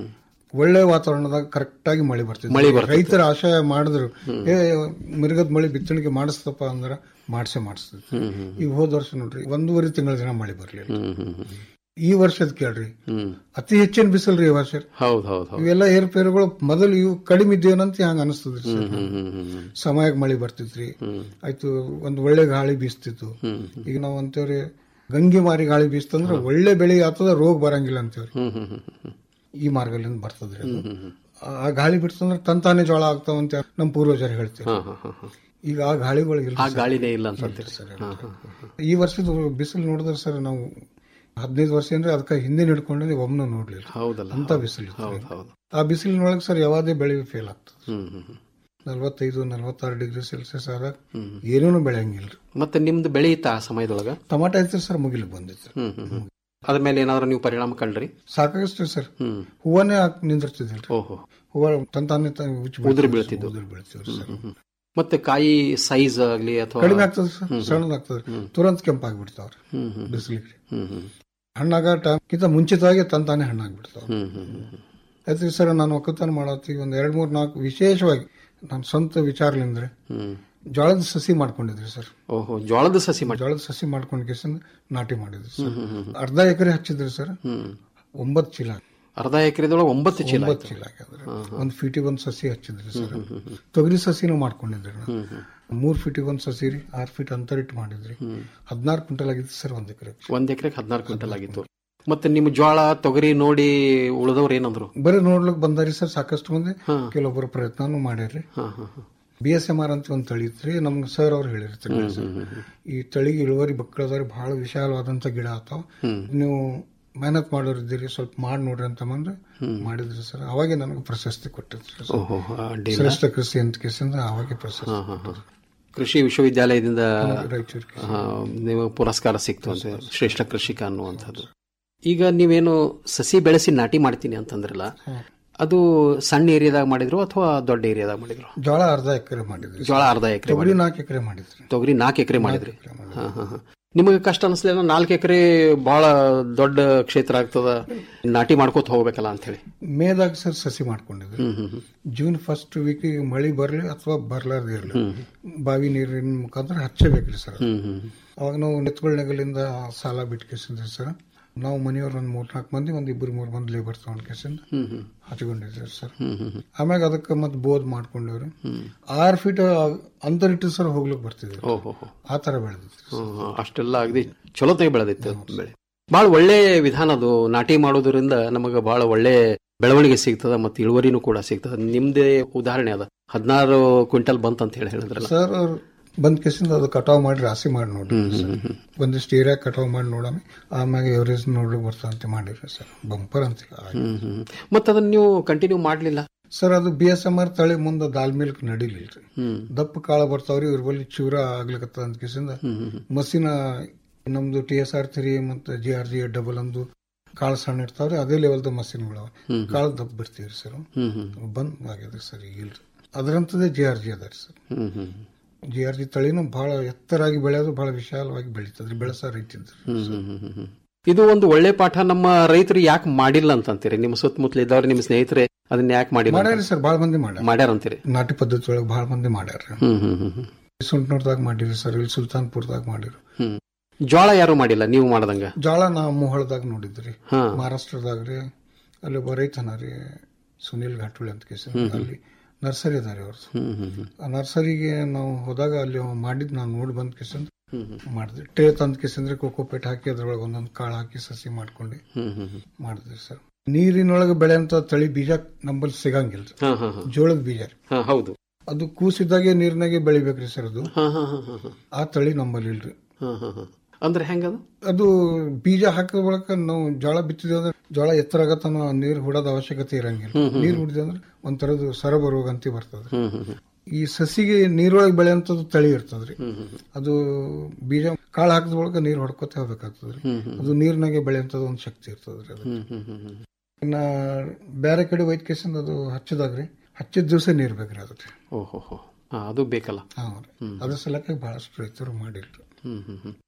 Q: ಒಳ್ಳೆ ವಾತಾವರಣದಾಗ ಕರೆಕ್ಟ್ ಆಗಿ ಮಳೆ ಬರ್ತಿತ್ತು
A: ಮಳೆ ಬರ್ತಿತ್ತು.
Q: ರೈತರ ಆಶಯ ಮಾಡಿದ್ರು ಏ ಮಿರ್ಗದ ಮಳೆ ಬಿತ್ತಣಿಗೆ ಮಾಡಿಸ್ತಪ್ಪ ಅಂದ್ರ ಮಾಡ್ಸೇ ಮಾಡಿಸ್ತಿತ್ತು
A: ಹ್ಮ್, ಹ್ಮ್.
Q: ಈಗ ಹೋದ ವರ್ಷ ನೋಡ್ರಿ ಒಂದೂವರೆ ತಿಂಗಳ ದಿನ ಮಳೆ ಬರ್ಲಿಲ್ಲ
A: ಹ್ಮ್, ಹ್ಮ್, ಹ್ಮ್.
Q: ಈ ವರ್ಷದ ಕೇಳ್ರಿ
A: ಹ್ಮ್.
Q: ಅತಿ ಹೆಚ್ಚಿನ ಬಿಸಿಲ್ರಿ ಈ ವರ್ಷ
A: ಹೌದ್ ಹೌದ್ ಹೌದ್
Q: ಇವೆಲ್ಲ ಏರ್ಪೇರುಗಳು ಮೊದಲು ಇವು ಕಡಿಮೆ ಇದ್ದೇನಂತ ಹಂಗ ಅನಿಸ್ತದ್ರಿ ಸರ್
A: ಹ್ಮ್, ಹ್ಮ್, ಹ್ಮ್, ಹ್ಮ್, ಹ್ಮ್.
Q: ಸಮಯಕ್ಕೆ ಮಳೆ ಬರ್ತಿತ್ರಿ
A: ಹ್ಮ್.
Q: ಆಯ್ತು ಒಂದ್ ಒಳ್ಳೆ ಗಾಳಿ ಬೀಸ್ತಿತ್ತು
A: ಹ್ಮ್.
Q: ಈಗ ನಾವ್ ಅಂತೇವ್ರಿ ಗಂಗೆ ಮಾರಿ ಗಾಳಿ ಬೀಸ್ತಂದ್ರ ಒಳ್ಳೆ ಬೆಳೆ ಆತದ ರೋಗ ಬರಂಗಿಲ್ಲ ಅಂತೇವ್ರಿ
A: ಹ್ಮ್, ಹ್ಮ್, ಹ್ಮ್, ಹ್ಮ್.
Q: ಈ ಮಾರ್ಗಲಿಂದ ಬರ್ತದ್ರಿ ಅದು.
A: ಹ್ಮ್, ಹ್ಮ್, ಹ್ಮ್.
Q: ಆ ಗಾಳಿ ಬಿಡ್ತಂದ್ರ ತಂತಾನೆ ಜೋಳ ಆಗ್ತಾವಂತ ನಮ್ಮ ಪೂರ್ವಜರು ಹೇಳ್ತೀವಿ
A: ಹಾ, ಹಾ, ಹಾ, ಹಾ.
Q: ಈಗ ಆ ಗಾಳಿಗಳು ಇಲ್ಲ
A: ಆ
Q: ಸರ್.
A: ಗಾಳಿನೇ ಇಲ್ಲ ಅಂತ ಅಂತೀರಿ. ಹಾ, ಹಾ, ಹಾ.
Q: ಈ ವರ್ಷದ ಬಿಸಿಲು ನೋಡಿದ್ರೆ ಸರ್ ನಾವು ಹದಿನೈದು ವರ್ಷ ಅಂದ್ರೆ ಅದಕ್ಕೆ ಹಿಂದೆ ಹಿಡ್ಕೊಂಡ್ರೆ ಒಮ್ಮೆ ನೋಡ್ಲಿಲ್ಲ
A: ಹೌದಲ್ಲ
Q: ಅಂತ ಬಿಸಿಲು ಇತ್ತು.
A: ಹೌದ್ ಹೌದು
Q: ಆ ಬಿಸಿಲಿನೊಳಗೆ ಸರ್ ಯಾವ್ದೇ ಬೆಳೆ ಫೇಲ್ ಆಗ್ತದೆ
A: ಹ್ಮ್ ಹ್ಮ್ ಹ್ಮ್.
Q: ನಲ್ವತ್ತೈದು ನಲ್ವತ್ತಾರು ಡಿಗ್ರಿ ಸೆಲ್ಸಿಯಸ್ ಆದಾಗ
A: ಹ್ಮ್.
Q: ಏನೇನು ಬೆಳೆಯಂಗಿಲ್ಲ
A: ಮತ್ತೆ ನಿಮ್ದು ಬೆಳೆ ಇತ್ತ ಆ ಸಮಯದೊಳಗ
Q: ಟಮಾಟ ಐತ್ರಿ ಸರ್ ಮುಗಿಲಿಕ್ಕೆ ಬಂದಿತ್ತು
A: ಹ್ಮ್ ಹ್ಮ್ ಹ್ಮ್. ಅದ್ರ ಮೇಲೆ ಏನಾದ್ರು ನೀವು ಪರಿಣಾಮ ಕಂಡ್ರಿ
Q: ಸಾಕಾಗಷ್ಟು ಸರ್
A: ಹ್ಮ್
Q: ಹೂವನೇ ಹಾಕಿ ನಿಂದಿರ್ತಿದ್ದಿಲ್ರಿ
A: ಓಹೋ
Q: ಹೂವ ತಂತಾನೆ ತ- ಉಚ್ಚಿ
A: ಉದುರಿ
Q: ಬೀಳ್ತಿದ್ವು,
A: ಬೀಳ್ತಿದ್ವು.
Q: ಉದುರಿ ಬೀಳ್ತಿದ್ವು ಸರ್.
A: ಹ್ಮ್, ಹ್ಮ್. ಮತ್ತೆ ಕಾಯಿ ಸೈಜ್ ಆಗ್ಲಿ ಅಥವಾ
Q: ಕಡಿಮೆ ಆಗ್ತದೆ ಸರ್
A: ಹ್ಮ್, ಹ್ಮ್.
Q: ಸಣ್ಣದಾಗ್ತದೆ ತುರಂತ ಕೆಂಪಾಗ್ಬಿಡ್ತಾವ್ರಿ
A: ಹ್ಮ್, ಹ್ಮ್.
Q: ಬಿಸಿಲಿಗೆ
A: ಹ್ಮ್, ಹ್ಮ್.
Q: ಹಣ್ಣಾಗ ಟೈಮ್ಕಿಂತ ಮುಂಚಿತವಾಗಿ ತಂತಾನೆ ಹಣ್ಣಾಗ್ಬಿಡ್ತಾವ
A: ಹ್ಮ್, ಹ್ಮ್, ಹ್ಮ್, ಹ್ಮ್.
Q: ಆಯ್ತು ಸರ್ ನಾನು ಒಕ್ಕಲ್ತನ ಮಾಡತ್ತಿ ಒಂದ್ ಎರಡ್ ಮೂರ್ ನಾಲ್ಕು ವಿಶೇಷವಾಗಿ ನನ್ನ ಸ್ವಂತ ವಿಚಾರಲಿಂದ್ರೆ
A: ಹ್ಮ್.
Q: ಜೋಳದ ಸಸಿ ಮಾಡ್ಕೊಂಡಿದ್ರಿ ಸರ್
A: ಓಹೋ ಜೋಳದ ಸಸಿ ಮಾಡಿ
Q: ಜೋಳದ ಸಸಿ ಮಾಡ್ಕೊಂಡ್ ಕೇಸಿಂದ ನಾಟಿ ಮಾಡಿದ್ರಿ ಸರ್
A: ಹ್ಮ್, ಹ್ಮ್, ಹ್ಮ್.
Q: ಅರ್ಧ ಎಕರೆ ಹಚ್ಚಿದ್ರಿ ಸರ್
A: ಹ್ಮ್.
Q: ಒಂಬತ್ತು ಚೀಲ
A: ಅರ್ಧ ಎಕರೆದೊಳಗೆ ಒಂಬತ್ತು ಚೀಲ
Q: ಒಂಬತ್ತು
A: ಆಯ್ತು.
Q: ಚೀಲ ಹಾಕಿದ್ರಿ
A: ಹಾ, ಹಾ.
Q: ಒಂದ್ ಫೀಟಿಗೆ ಒಂದ್ ಸಸಿ ಹಚ್ಚಿದ್ರಿ ಸರ್
A: ಹ್ಮ್, ಹ್ಮ್, ಹ್ಮ್.
Q: ತೊಗರಿ ಸಸಿನೂ ಮಾಡ್ಕೊಂಡಿದ್ರಿ ನಾವು.
A: ಹ್ಮ್, ಹ್ಮ್.
Q: ಮೂರ್ ಫೀಟಿಗೆ ಒಂದ್ ಸಸಿ ರೀ ಆರ್ ಫೀಟ್ ಅಂತರ ಇಟ್ಟು ಮಾಡಿದ್ರಿ
A: ಹ್ಮ್.
Q: ಹದಿನಾರು ಕ್ವಿಂಟಲ್ ಆಗಿತ್ತು ಸರ್ ಒಂದ್ ಎಕರೆ
A: ಒಂದ್ ಎಕರೆಗೆ ಹದಿನಾರು ಕ್ವಿಂಟಲ್ ಆಗಿತ್ತು ಮತ್ತೆ ನಿಮ್ಮ ಜೋಳ ತೊಗರಿ ನೋಡಿ ಉಳಿದವ್ರು ಏನಂದ್ರು
Q: ಬರೀ ನೋಡ್ಲಿಕ್ ಬಂದಾರಿ ಸರ್ ಸಾಕಷ್ಟು ಮಂದಿ
A: ಹಾ.
Q: ಕೆಲವೊಬ್ಬರು ಪ್ರಯತ್ನನೂ ಮಾಡ್ಯಾರ್ರಿ
A: ಹಾ, ಹಾ, ಹಾ.
Q: ಬಿ ಎಸ್ ಎಂ ಆರ್ ಅಂತ ಒಂದು ತಳಿ ಇತ್ರಿ ನಮ್ಗೆ ಸರ್ ಅವ್ರು ಹೇಳಿರ್ತಾರೆ
A: ಹ್ಮ್, ಹ್ಮ್, ಹ್ಮ್, ಹ್ಮ್.
Q: ಈ ತಳಿಗೆ ಇಳುವರಿ ಬಕ್ಕಳದವ್ರಿ ಬಹಳ ವಿಶಾಲವಾದಂತ ಗಿಡ ಆತಾವ
A: ಹ್ಮ್.
Q: ನೀವು ಮೆಹನತ್ ಮಾಡೋರಿದ್ದೀರಿ ಸ್ವಲ್ಪ ಮಾಡಿ ನೋಡ್ರಿ ಅಂತ ಬಂದ್ರೆ
A: ಹ್ಮ್.
Q: ಮಾಡಿದ್ರಿ ಸರ್ ಅವಾಗೆ ನನಗೆ ಪ್ರಶಸ್ತಿ ಕೊಟ್ಟಿದ್ರಿ ಸರ್.
A: ಓಹೋ, ಅಡ್ಡಿಲ್ಲ.
Q: ಶ್ರೇಷ್ಠ ಕೃಷಿ ಅಂತ ಕೇಸಿಂದ ಅವಾಗೆ ಪ್ರಶಸ್ತಿ
A: ಹಾ, ಹಾ, ಹಾ. ಕೃಷಿ ವಿಶ್ವವಿದ್ಯಾಲಯದಿಂದ
Q: ಹ್ಮ್, ರಾಯಚೂರು ಕೃಷಿ.
A: ಹಾ, ನೀವು ಪುರಸ್ಕಾರ ಸಿಕ್ತು ಅಂತ ಶ್ರೇಷ್ಠ ಕೃಷಿಕ ಅನ್ನುವಂಥದ್ದು ಈಗ ನೀವೇನು ಸಸಿ ಬೆಳೆಸಿ ನಾಟಿ ಮಾಡ್ತೀನಿ ಅಂತಂದ್ರಲ್ಲ
Q: ಹ್ಮ್.
A: ಅದು ಸಣ್ಣ ಏರಿಯಾದಾಗ ಮಾಡಿದ್ರು ಅಥವಾ ದೊಡ್ಡ ಏರಿಯಾದಾಗ ಮಾಡಿದ್ರು
Q: ಜೋಳ ಅರ್ಧ ಎಕರೆ ಮಾಡಿದ್ರಿ
A: ಜೋಳ ಅರ್ಧ ಎಕರೆ
Q: ತೊಗರಿ ನಾಲ್ಕು ಎಕರೆ ಮಾಡಿದ್ರಿ
A: ತೊಗರಿ ನಾಲ್ಕು ಎಕರೆ ಮಾಡಿದ್ರಿ ಹಾ, ಹಾ, ಹಾ. ನಿಮಗೆ ಕಷ್ಟ ಅನಿಸ್ಲಿಲ್ಲ ನಾಲ್ಕು ಎಕರೆ ಬಹಳ ದೊಡ್ಡ ಕ್ಷೇತ್ರ ಆಗ್ತದ ನಾಟಿ ಮಾಡ್ಕೋತ ಹೋಗ್ಬೇಕಲ್ಲ ಅಂತ ಹೇಳಿ
Q: ಮೇದಾಗ ಸರ್ ಸಸಿ ಮಾಡ್ಕೊಂಡಿದ್ರಿ
A: ಹ್ಮ್, ಹ್ಮ್, ಹ್ಮ್.
Q: ಜೂನ್ ಫಸ್ಟ್ ವೀಕ್ ಮಳಿ ಬರ್ಲಿ ಅಥವಾ ಬರ್ಲಾರ್ದು ಇರ್ಲಿ
A: ಹ್ಮ್.
Q: ಬಾವಿ ನೀರಿನ ಮುಖಾಂತರ ಹಚ್ಚಬೇಕ್ರಿ ಸರ್
A: ಹ್ಮ್, ಹ್ಮ್.
Q: ಅವಾಗ ನಾವು ನೆತ್ಗಳ ನೆಗಲಿಂದ ಸಾಲ ಬಿಟ್ಕೇಸಿದ್ರಿ ಸರ್ ನಾವು ಮನೆಯವ್ರು ಒಂದ್ ಮೂರ್ ನಾಲ್ಕು ಮಂದಿ ಒಂದ್ ಇಬ್ಬರು ಮೂರ್ ಮಂದಿ ಲೇಬರ್ ತಗೊಂಡ್ ಕೇಸಿಂದ
A: ಹ್ಮ್, ಹ್ಮ್.
Q: ಹಚ್ಕೊಂಡಿದ್ರಿ ಸರ್
A: ಹ್ಮ್, ಹ್ಮ್, ಹ್ಮ್.
Q: ಆಮ್ಯಾಗ ಅದಕ್ಕೆ ಮತ್ ಬೋದ್ ಮಾಡ್ಕೊಂಡೇವ್ರಿ
A: ಹ್ಮ್.
Q: ಆರ್ ಫೀಟ್ ಅಂತರ ಇಟ್ಟು ಸರ್ ಹೋಗ್ಲಿಕ್ ಬರ್ತಿದ್ವಿ
A: ಓಹೋ ಹೋ.
Q: ಆ ತರ ಬೆಳೆದಿತ್ತು
A: ಹ್ಮ್, ಅಷ್ಟೆಲ್ಲ ಅಗದಿ ಚಲೋತಾಗಿ ಬೆಳೆದಿತ್ತು ಬೆಳೆ ಬಹಳ ಒಳ್ಳೆ ವಿಧಾನ ಅದು ನಾಟಿ ಮಾಡೋದ್ರಿಂದ ನಮಗೆ ಬಹಳ ಒಳ್ಳೆ ಬೆಳವಣಿಗೆ ಸಿಗ್ತದ ಮತ್ತೆ ಇಳುವರಿನೂ ಕೂಡ ಸಿಗ್ತದ ನಿಮ್ದೇ ಉದಾಹರಣೆ ಅದ ಹದಿನಾರು ಕ್ವಿಂಟಲ್ ಬಂತ ಅಂತ ಹೇಳಿ ಹೇಳಿದ್ರಲ್ಲ
Q: ಸರ್ ಅವ್ರು ಬಂದ್ ಕೇಸಿಂದ ಅದು ಕಟಾವ್ ಮಾಡಿ ರಾಸಿ ಮಾಡಿ ನೋಡ್ರಿ
A: ಹ್ಮ್,
Q: ಸರ್
A: ಹ್ಮ್, ಹ್ಮ್.
Q: ಒಂದಿಷ್ಟು ಏರಿಯಾ ಕಟಾವ್ ಮಾಡಿ ನೋಡಮಿ ಆಮ್ಯಾಗ ಎವರೇಜ್ ನೋಡ್ಲಿಕ್ ಬರ್ತಂತ ಮಾಡಿರಿ ಸರ್ ಬಂಪರ್ ಅಂತ
A: ಹ್ಮ್ ಹ್ಮ್ ಮತ್ತೆ ಅದನ್ನ ನೀವು ಕಂಟಿನ್ಯೂ ಮಾಡ್ಲಿಲ್ಲ
Q: ಸರ್ ಅದು ಬಿ ಎಸ್ ಎಂ ಆರ್ ತಳಿ ಮುಂದೆ ದಾಲ್ ಮಿಲ್ಕ್ ನಡಿಲಿಲ್ರಿ
A: ಹ್ಮ್
Q: ದಪ್ಪ ಕಾಳ ಬರ್ತಾವ್ರಿ ಇವ್ರ ಬಲ್ಲಿ ಚೂರ ಆಗ್ಲಿಕತ್ತ ಅಂತ ಕೇಸಿಂದ
A: ಹ್ಮ್, ಹ್ಮ್, ಹ್ಮ್.
Q: ಮಸಿನ ನಮ್ದು ಟಿ ಎಸ್ ಆರ್ ತ್ರೀ ಮತ್ತೆ ಜಿ ಆರ್ ಜಿ ಡಬಲ್ ಅಂದು ಕಾಳು ಸಣ್ಣ ಇರ್ತಾವ್ರಿ ಅದೇ ಲೆವೆಲ್ದ ಮಸಿನ್ಗಳು
A: ಹ್ಮ್.
Q: ಕಾಳು ದಪ್ಪ ಬಿಡ್ತೀವ್ರಿ ಸರ್
A: ಹ್ಮ್, ಹ್ಮ್.
Q: ಬಂದ್ ಆಗ್ಯದ್ರಿ ಸರ್ ಈಗ ಇಲ್ರಿ ಅದರಂತದೇ ಜಿ ಆರ್ ಜಿ ಅದ ಸರ್
A: ಹ್ಮ್ ಹ್ಮ್
Q: ಜಿ ಆರ್ ಜಿ ತಳಿನೂ ಬಹಳ ಎತ್ತರಾಗಿ ಬೆಳೆಯೋದು ಬಹಳ ವಿಶಾಲವಾಗಿ ಬೆಳೀತದ್ರಿ ಬೆಳೆಸ ರೈತಿದ್ರು
A: ಹ್ಮ್, ಹ್ಮ್, ಹ್ಮ್, ಹ್ಮ್, ಹ್ಮ್. ಇದು ಒಂದು ಒಳ್ಳೆ ಪಾಠ ನಮ್ಮ ರೈತರು ಯಾಕೆ ಮಾಡಿಲ್ಲ ಅಂತಂತೀರಿ ನಿಮ್ಮ ಸುತ್ತಮುತ್ತಲ ಇದ್ದವ್ರು ನಿಮ್ಮ ಸ್ನೇಹಿತರೆ ಅದನ್ನ ಯಾಕೆ ಮಾಡಿಲ್ಲ ಅಂತ?
Q: ಮಾಡ್ಯಾರಿ ಸರ್ ಬಹಳ ಮಂದಿ ಮಾಡ್ಯಾರ
A: ಮಾಡ್ಯಾರ ಅಂತೀರಿ
Q: ನಾಟಿ ಪದ್ಧತಿ ಒಳಗೆ ಬಹಳ ಮಂದಿ ಮಾಡ್ಯಾರ
A: ಹ್ಮ್ ಹ್ಮ್ ಹ್ಮ್ ಹ್ಮ್.
Q: ಸುಂಟ್ನೂರ್ದಾಗ ಮಾಡಿರಿ ಸರ್ ಇಲ್ಲಿ ಸುಲ್ತಾನ್ಪುರದಾಗ ಮಾಡಿರು
A: ಹ್ಮ್ ಜೋಳ ಯಾರು ಮಾಡಿಲ್ಲ ನೀವು ಮಾಡ್ದಂಗ
Q: ಜೋಳ ನಾ ಮುಹಳದಾಗ ನೋಡಿದ್ರಿ
A: ಹಾ.
Q: ಮಹಾರಾಷ್ಟ್ರದಾಗ ರೀ ಅಲ್ಲಿ ಒಬ್ಬ ರೈತನ ರೀ ಸುನಿಲ್ ಘಾಟುಳಿ ಅಂತ ಕೇಸ
A: ಹ್ಮ್, ಹ್ಮ್.
Q: ಅಲ್ಲಿ ನರ್ಸರಿ ಅದಾರಿ ಅವ್ರದ್ದು
A: ಹ್ಮ್ ಹ್ಮ್ ಹ್ಮ್.
Q: ಆ ನರ್ಸರಿಗೆ ನಾವು ಹೋದಾಗ ಅಲ್ಲಿ ಅವ ಮಾಡಿದ್ ನಾನು ನೋಡಿ ಬಂದ್ ಕೇಸಂದ್
A: ಹ್ಮ್ ಹ್ಮ್.
Q: ಮಾಡಿದ್ವಿ ಟ್ರೇ ತಂದ್ ಕೇಸಂದ್ರೆ ಕೋಕೋಪೇಟ್ ಹಾಕಿ ಅದ್ರೊಳಗೆ ಒಂದೊಂದು ಕಾಳು ಹಾಕಿ ಸಸಿ ಮಾಡ್ಕೊಂಡು
A: ಹ್ಮ್ ಹ್ಮ್ ಹ್ಮ್.
Q: ಮಾಡಿದ್ವಿ ಸರ್ ನೀರಿನೊಳಗೆ ಬೆಳೆಯಂತ ತಳಿ ಬೀಜ ನಂಬಲ್ಲಿ ಸಿಗಂಗಿಲ್ಲ
A: ಹಾ, ಹಾ, ಹಾ.
Q: ಜೋಳದ ಬೀಜ ರೀ.
A: ಹಾ, ಹೌದು
Q: ಅದು ಕೂಸಿದ್ದಾಗೆ ನೀರ್ನಾಗೆ ಬೆಳಿಬೇಕ್ರಿ ಸರ್ ಅದು
A: ಹಾ, ಹಾ, ಹಾ, ಹಾ, ಹಾ.
Q: ಆ ತಳಿ ನಂಬಲ್ಲಿ ಇಲ್ರಿ
A: ಹಾ, ಹಾ, ಹಾ. ಅಂದ್ರೆ ಹೆಂಗದು
Q: ಅದು ಬೀಜ ಹಾಕಿದ ಬಳಿಕ ನಾವು ಜೋಳ ಬಿತ್ತಿದ್ವಿ ಅಂದ್ರೆ ಜೋಳ ಎತ್ತರ ಆಗತ್ತನ ನೀರ್ ಹುಡೋದ ಅವಶ್ಯಕತೆ ಇರಂಗಿಲ್ಲ
A: ಹ್ಮ್, ಹ್ಮ್,
Q: ನೀರ್ ಹುಡಿದ ಅಂದ್ರೆ ಒಂಥರದ್ದು ಸರಬ ರೋಗ ಅಂತ ಬರ್ತದೆ
A: ಹ್ಮ್ ಹ್ಮ್ ಹ್ಮ್.
Q: ಈ ಸಸಿಗೆ ನೀರೊಳಗೆ ಬೆಳೆಯಂತದ್ದು ತಳಿ ಇರ್ತದ್ರಿ
A: ಹ್ಮ್ ಹ್ಮ್ ಹ್ಮ್.
Q: ಅದು ಬೀಜ ಕಾಳು ಹಾಕಿದ ಬಳಿಕ ನೀರ್ ಹೊಡ್ಕೊತ ಹೋಗ್ಬೇಕಾಗ್ತದ್ರಿ
A: ಹ್ಮ್ ಹ್ಮ್.
Q: ಅದು ನೀರ್ನಾಗೆ ಬೆಳೆಯಂತದ್ದು ಒಂದು ಶಕ್ತಿ ಇರ್ತದ್ರಿ ಅದು
A: ಹ್ಮ್ ಹ್ಮ್ ಹ್ಮ್ ಹ್ಮ್.
Q: ಇನ್ನ ಬೇರೆ ಕಡೆ ಒಯ್ದ ಕೇಸಿಂದ ಅದು ಹಚ್ಚದಾಗ್ರಿ ಹಚ್ಚಿದ ದಿವಸ ನೀರ್ ಬೇಕ್ರಿ ಅದಕ್ಕೆ
A: ಓಹೋ ಹೋ. ಹಾ, ಅದು ಬೇಕಲ್ಲ
Q: ಹಾ
A: ಹ್ಮ್.
Q: ಅದ್ರ ಸಲಕ್ಕೆ ಬಹಳಷ್ಟು ರೈತರು ಮಾಡಿಲ್ರಿ
A: ಹ್ಮ್ ಹ್ಮ್ ಹ್ಮ್.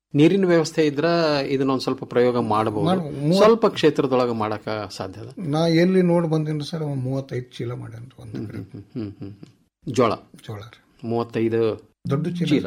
A: ನೀರಿನ ವ್ಯವಸ್ಥೆ ಇದ್ರ ಇದನ್ನ ಒಂದ್ ಸ್ವಲ್ಪ ಪ್ರಯೋಗ ಮಾಡಬಹುದು
Q: ಮಾಡ್ಬೋದು. ಮೂವತ್ತು-
A: ಸ್ವಲ್ಪ ಕ್ಷೇತ್ರದೊಳಗ ಮಾಡಕ ಸಾಧ್ಯ ಅದ
Q: ನಾ ಎಲ್ಲಿ ನೋಡಿ ಬಂದಿನಿ ಸರ್ ಅವ ಮೂವತ್ತೈದು ಚೀಲ ಮಾಡ್ಯಾನ್ರಿ ಒಂದು ಎಕರೆ
A: ಹ್ಮ್, ಹ್ಮ್, ಹ್ಮ್. ಜೋಳ
Q: ಜೋಳ ರೀ
A: ಮೂವತ್ತೈದು
Q: ದೊಡ್ಡ ಚೀಲ
A: ಚೀಲ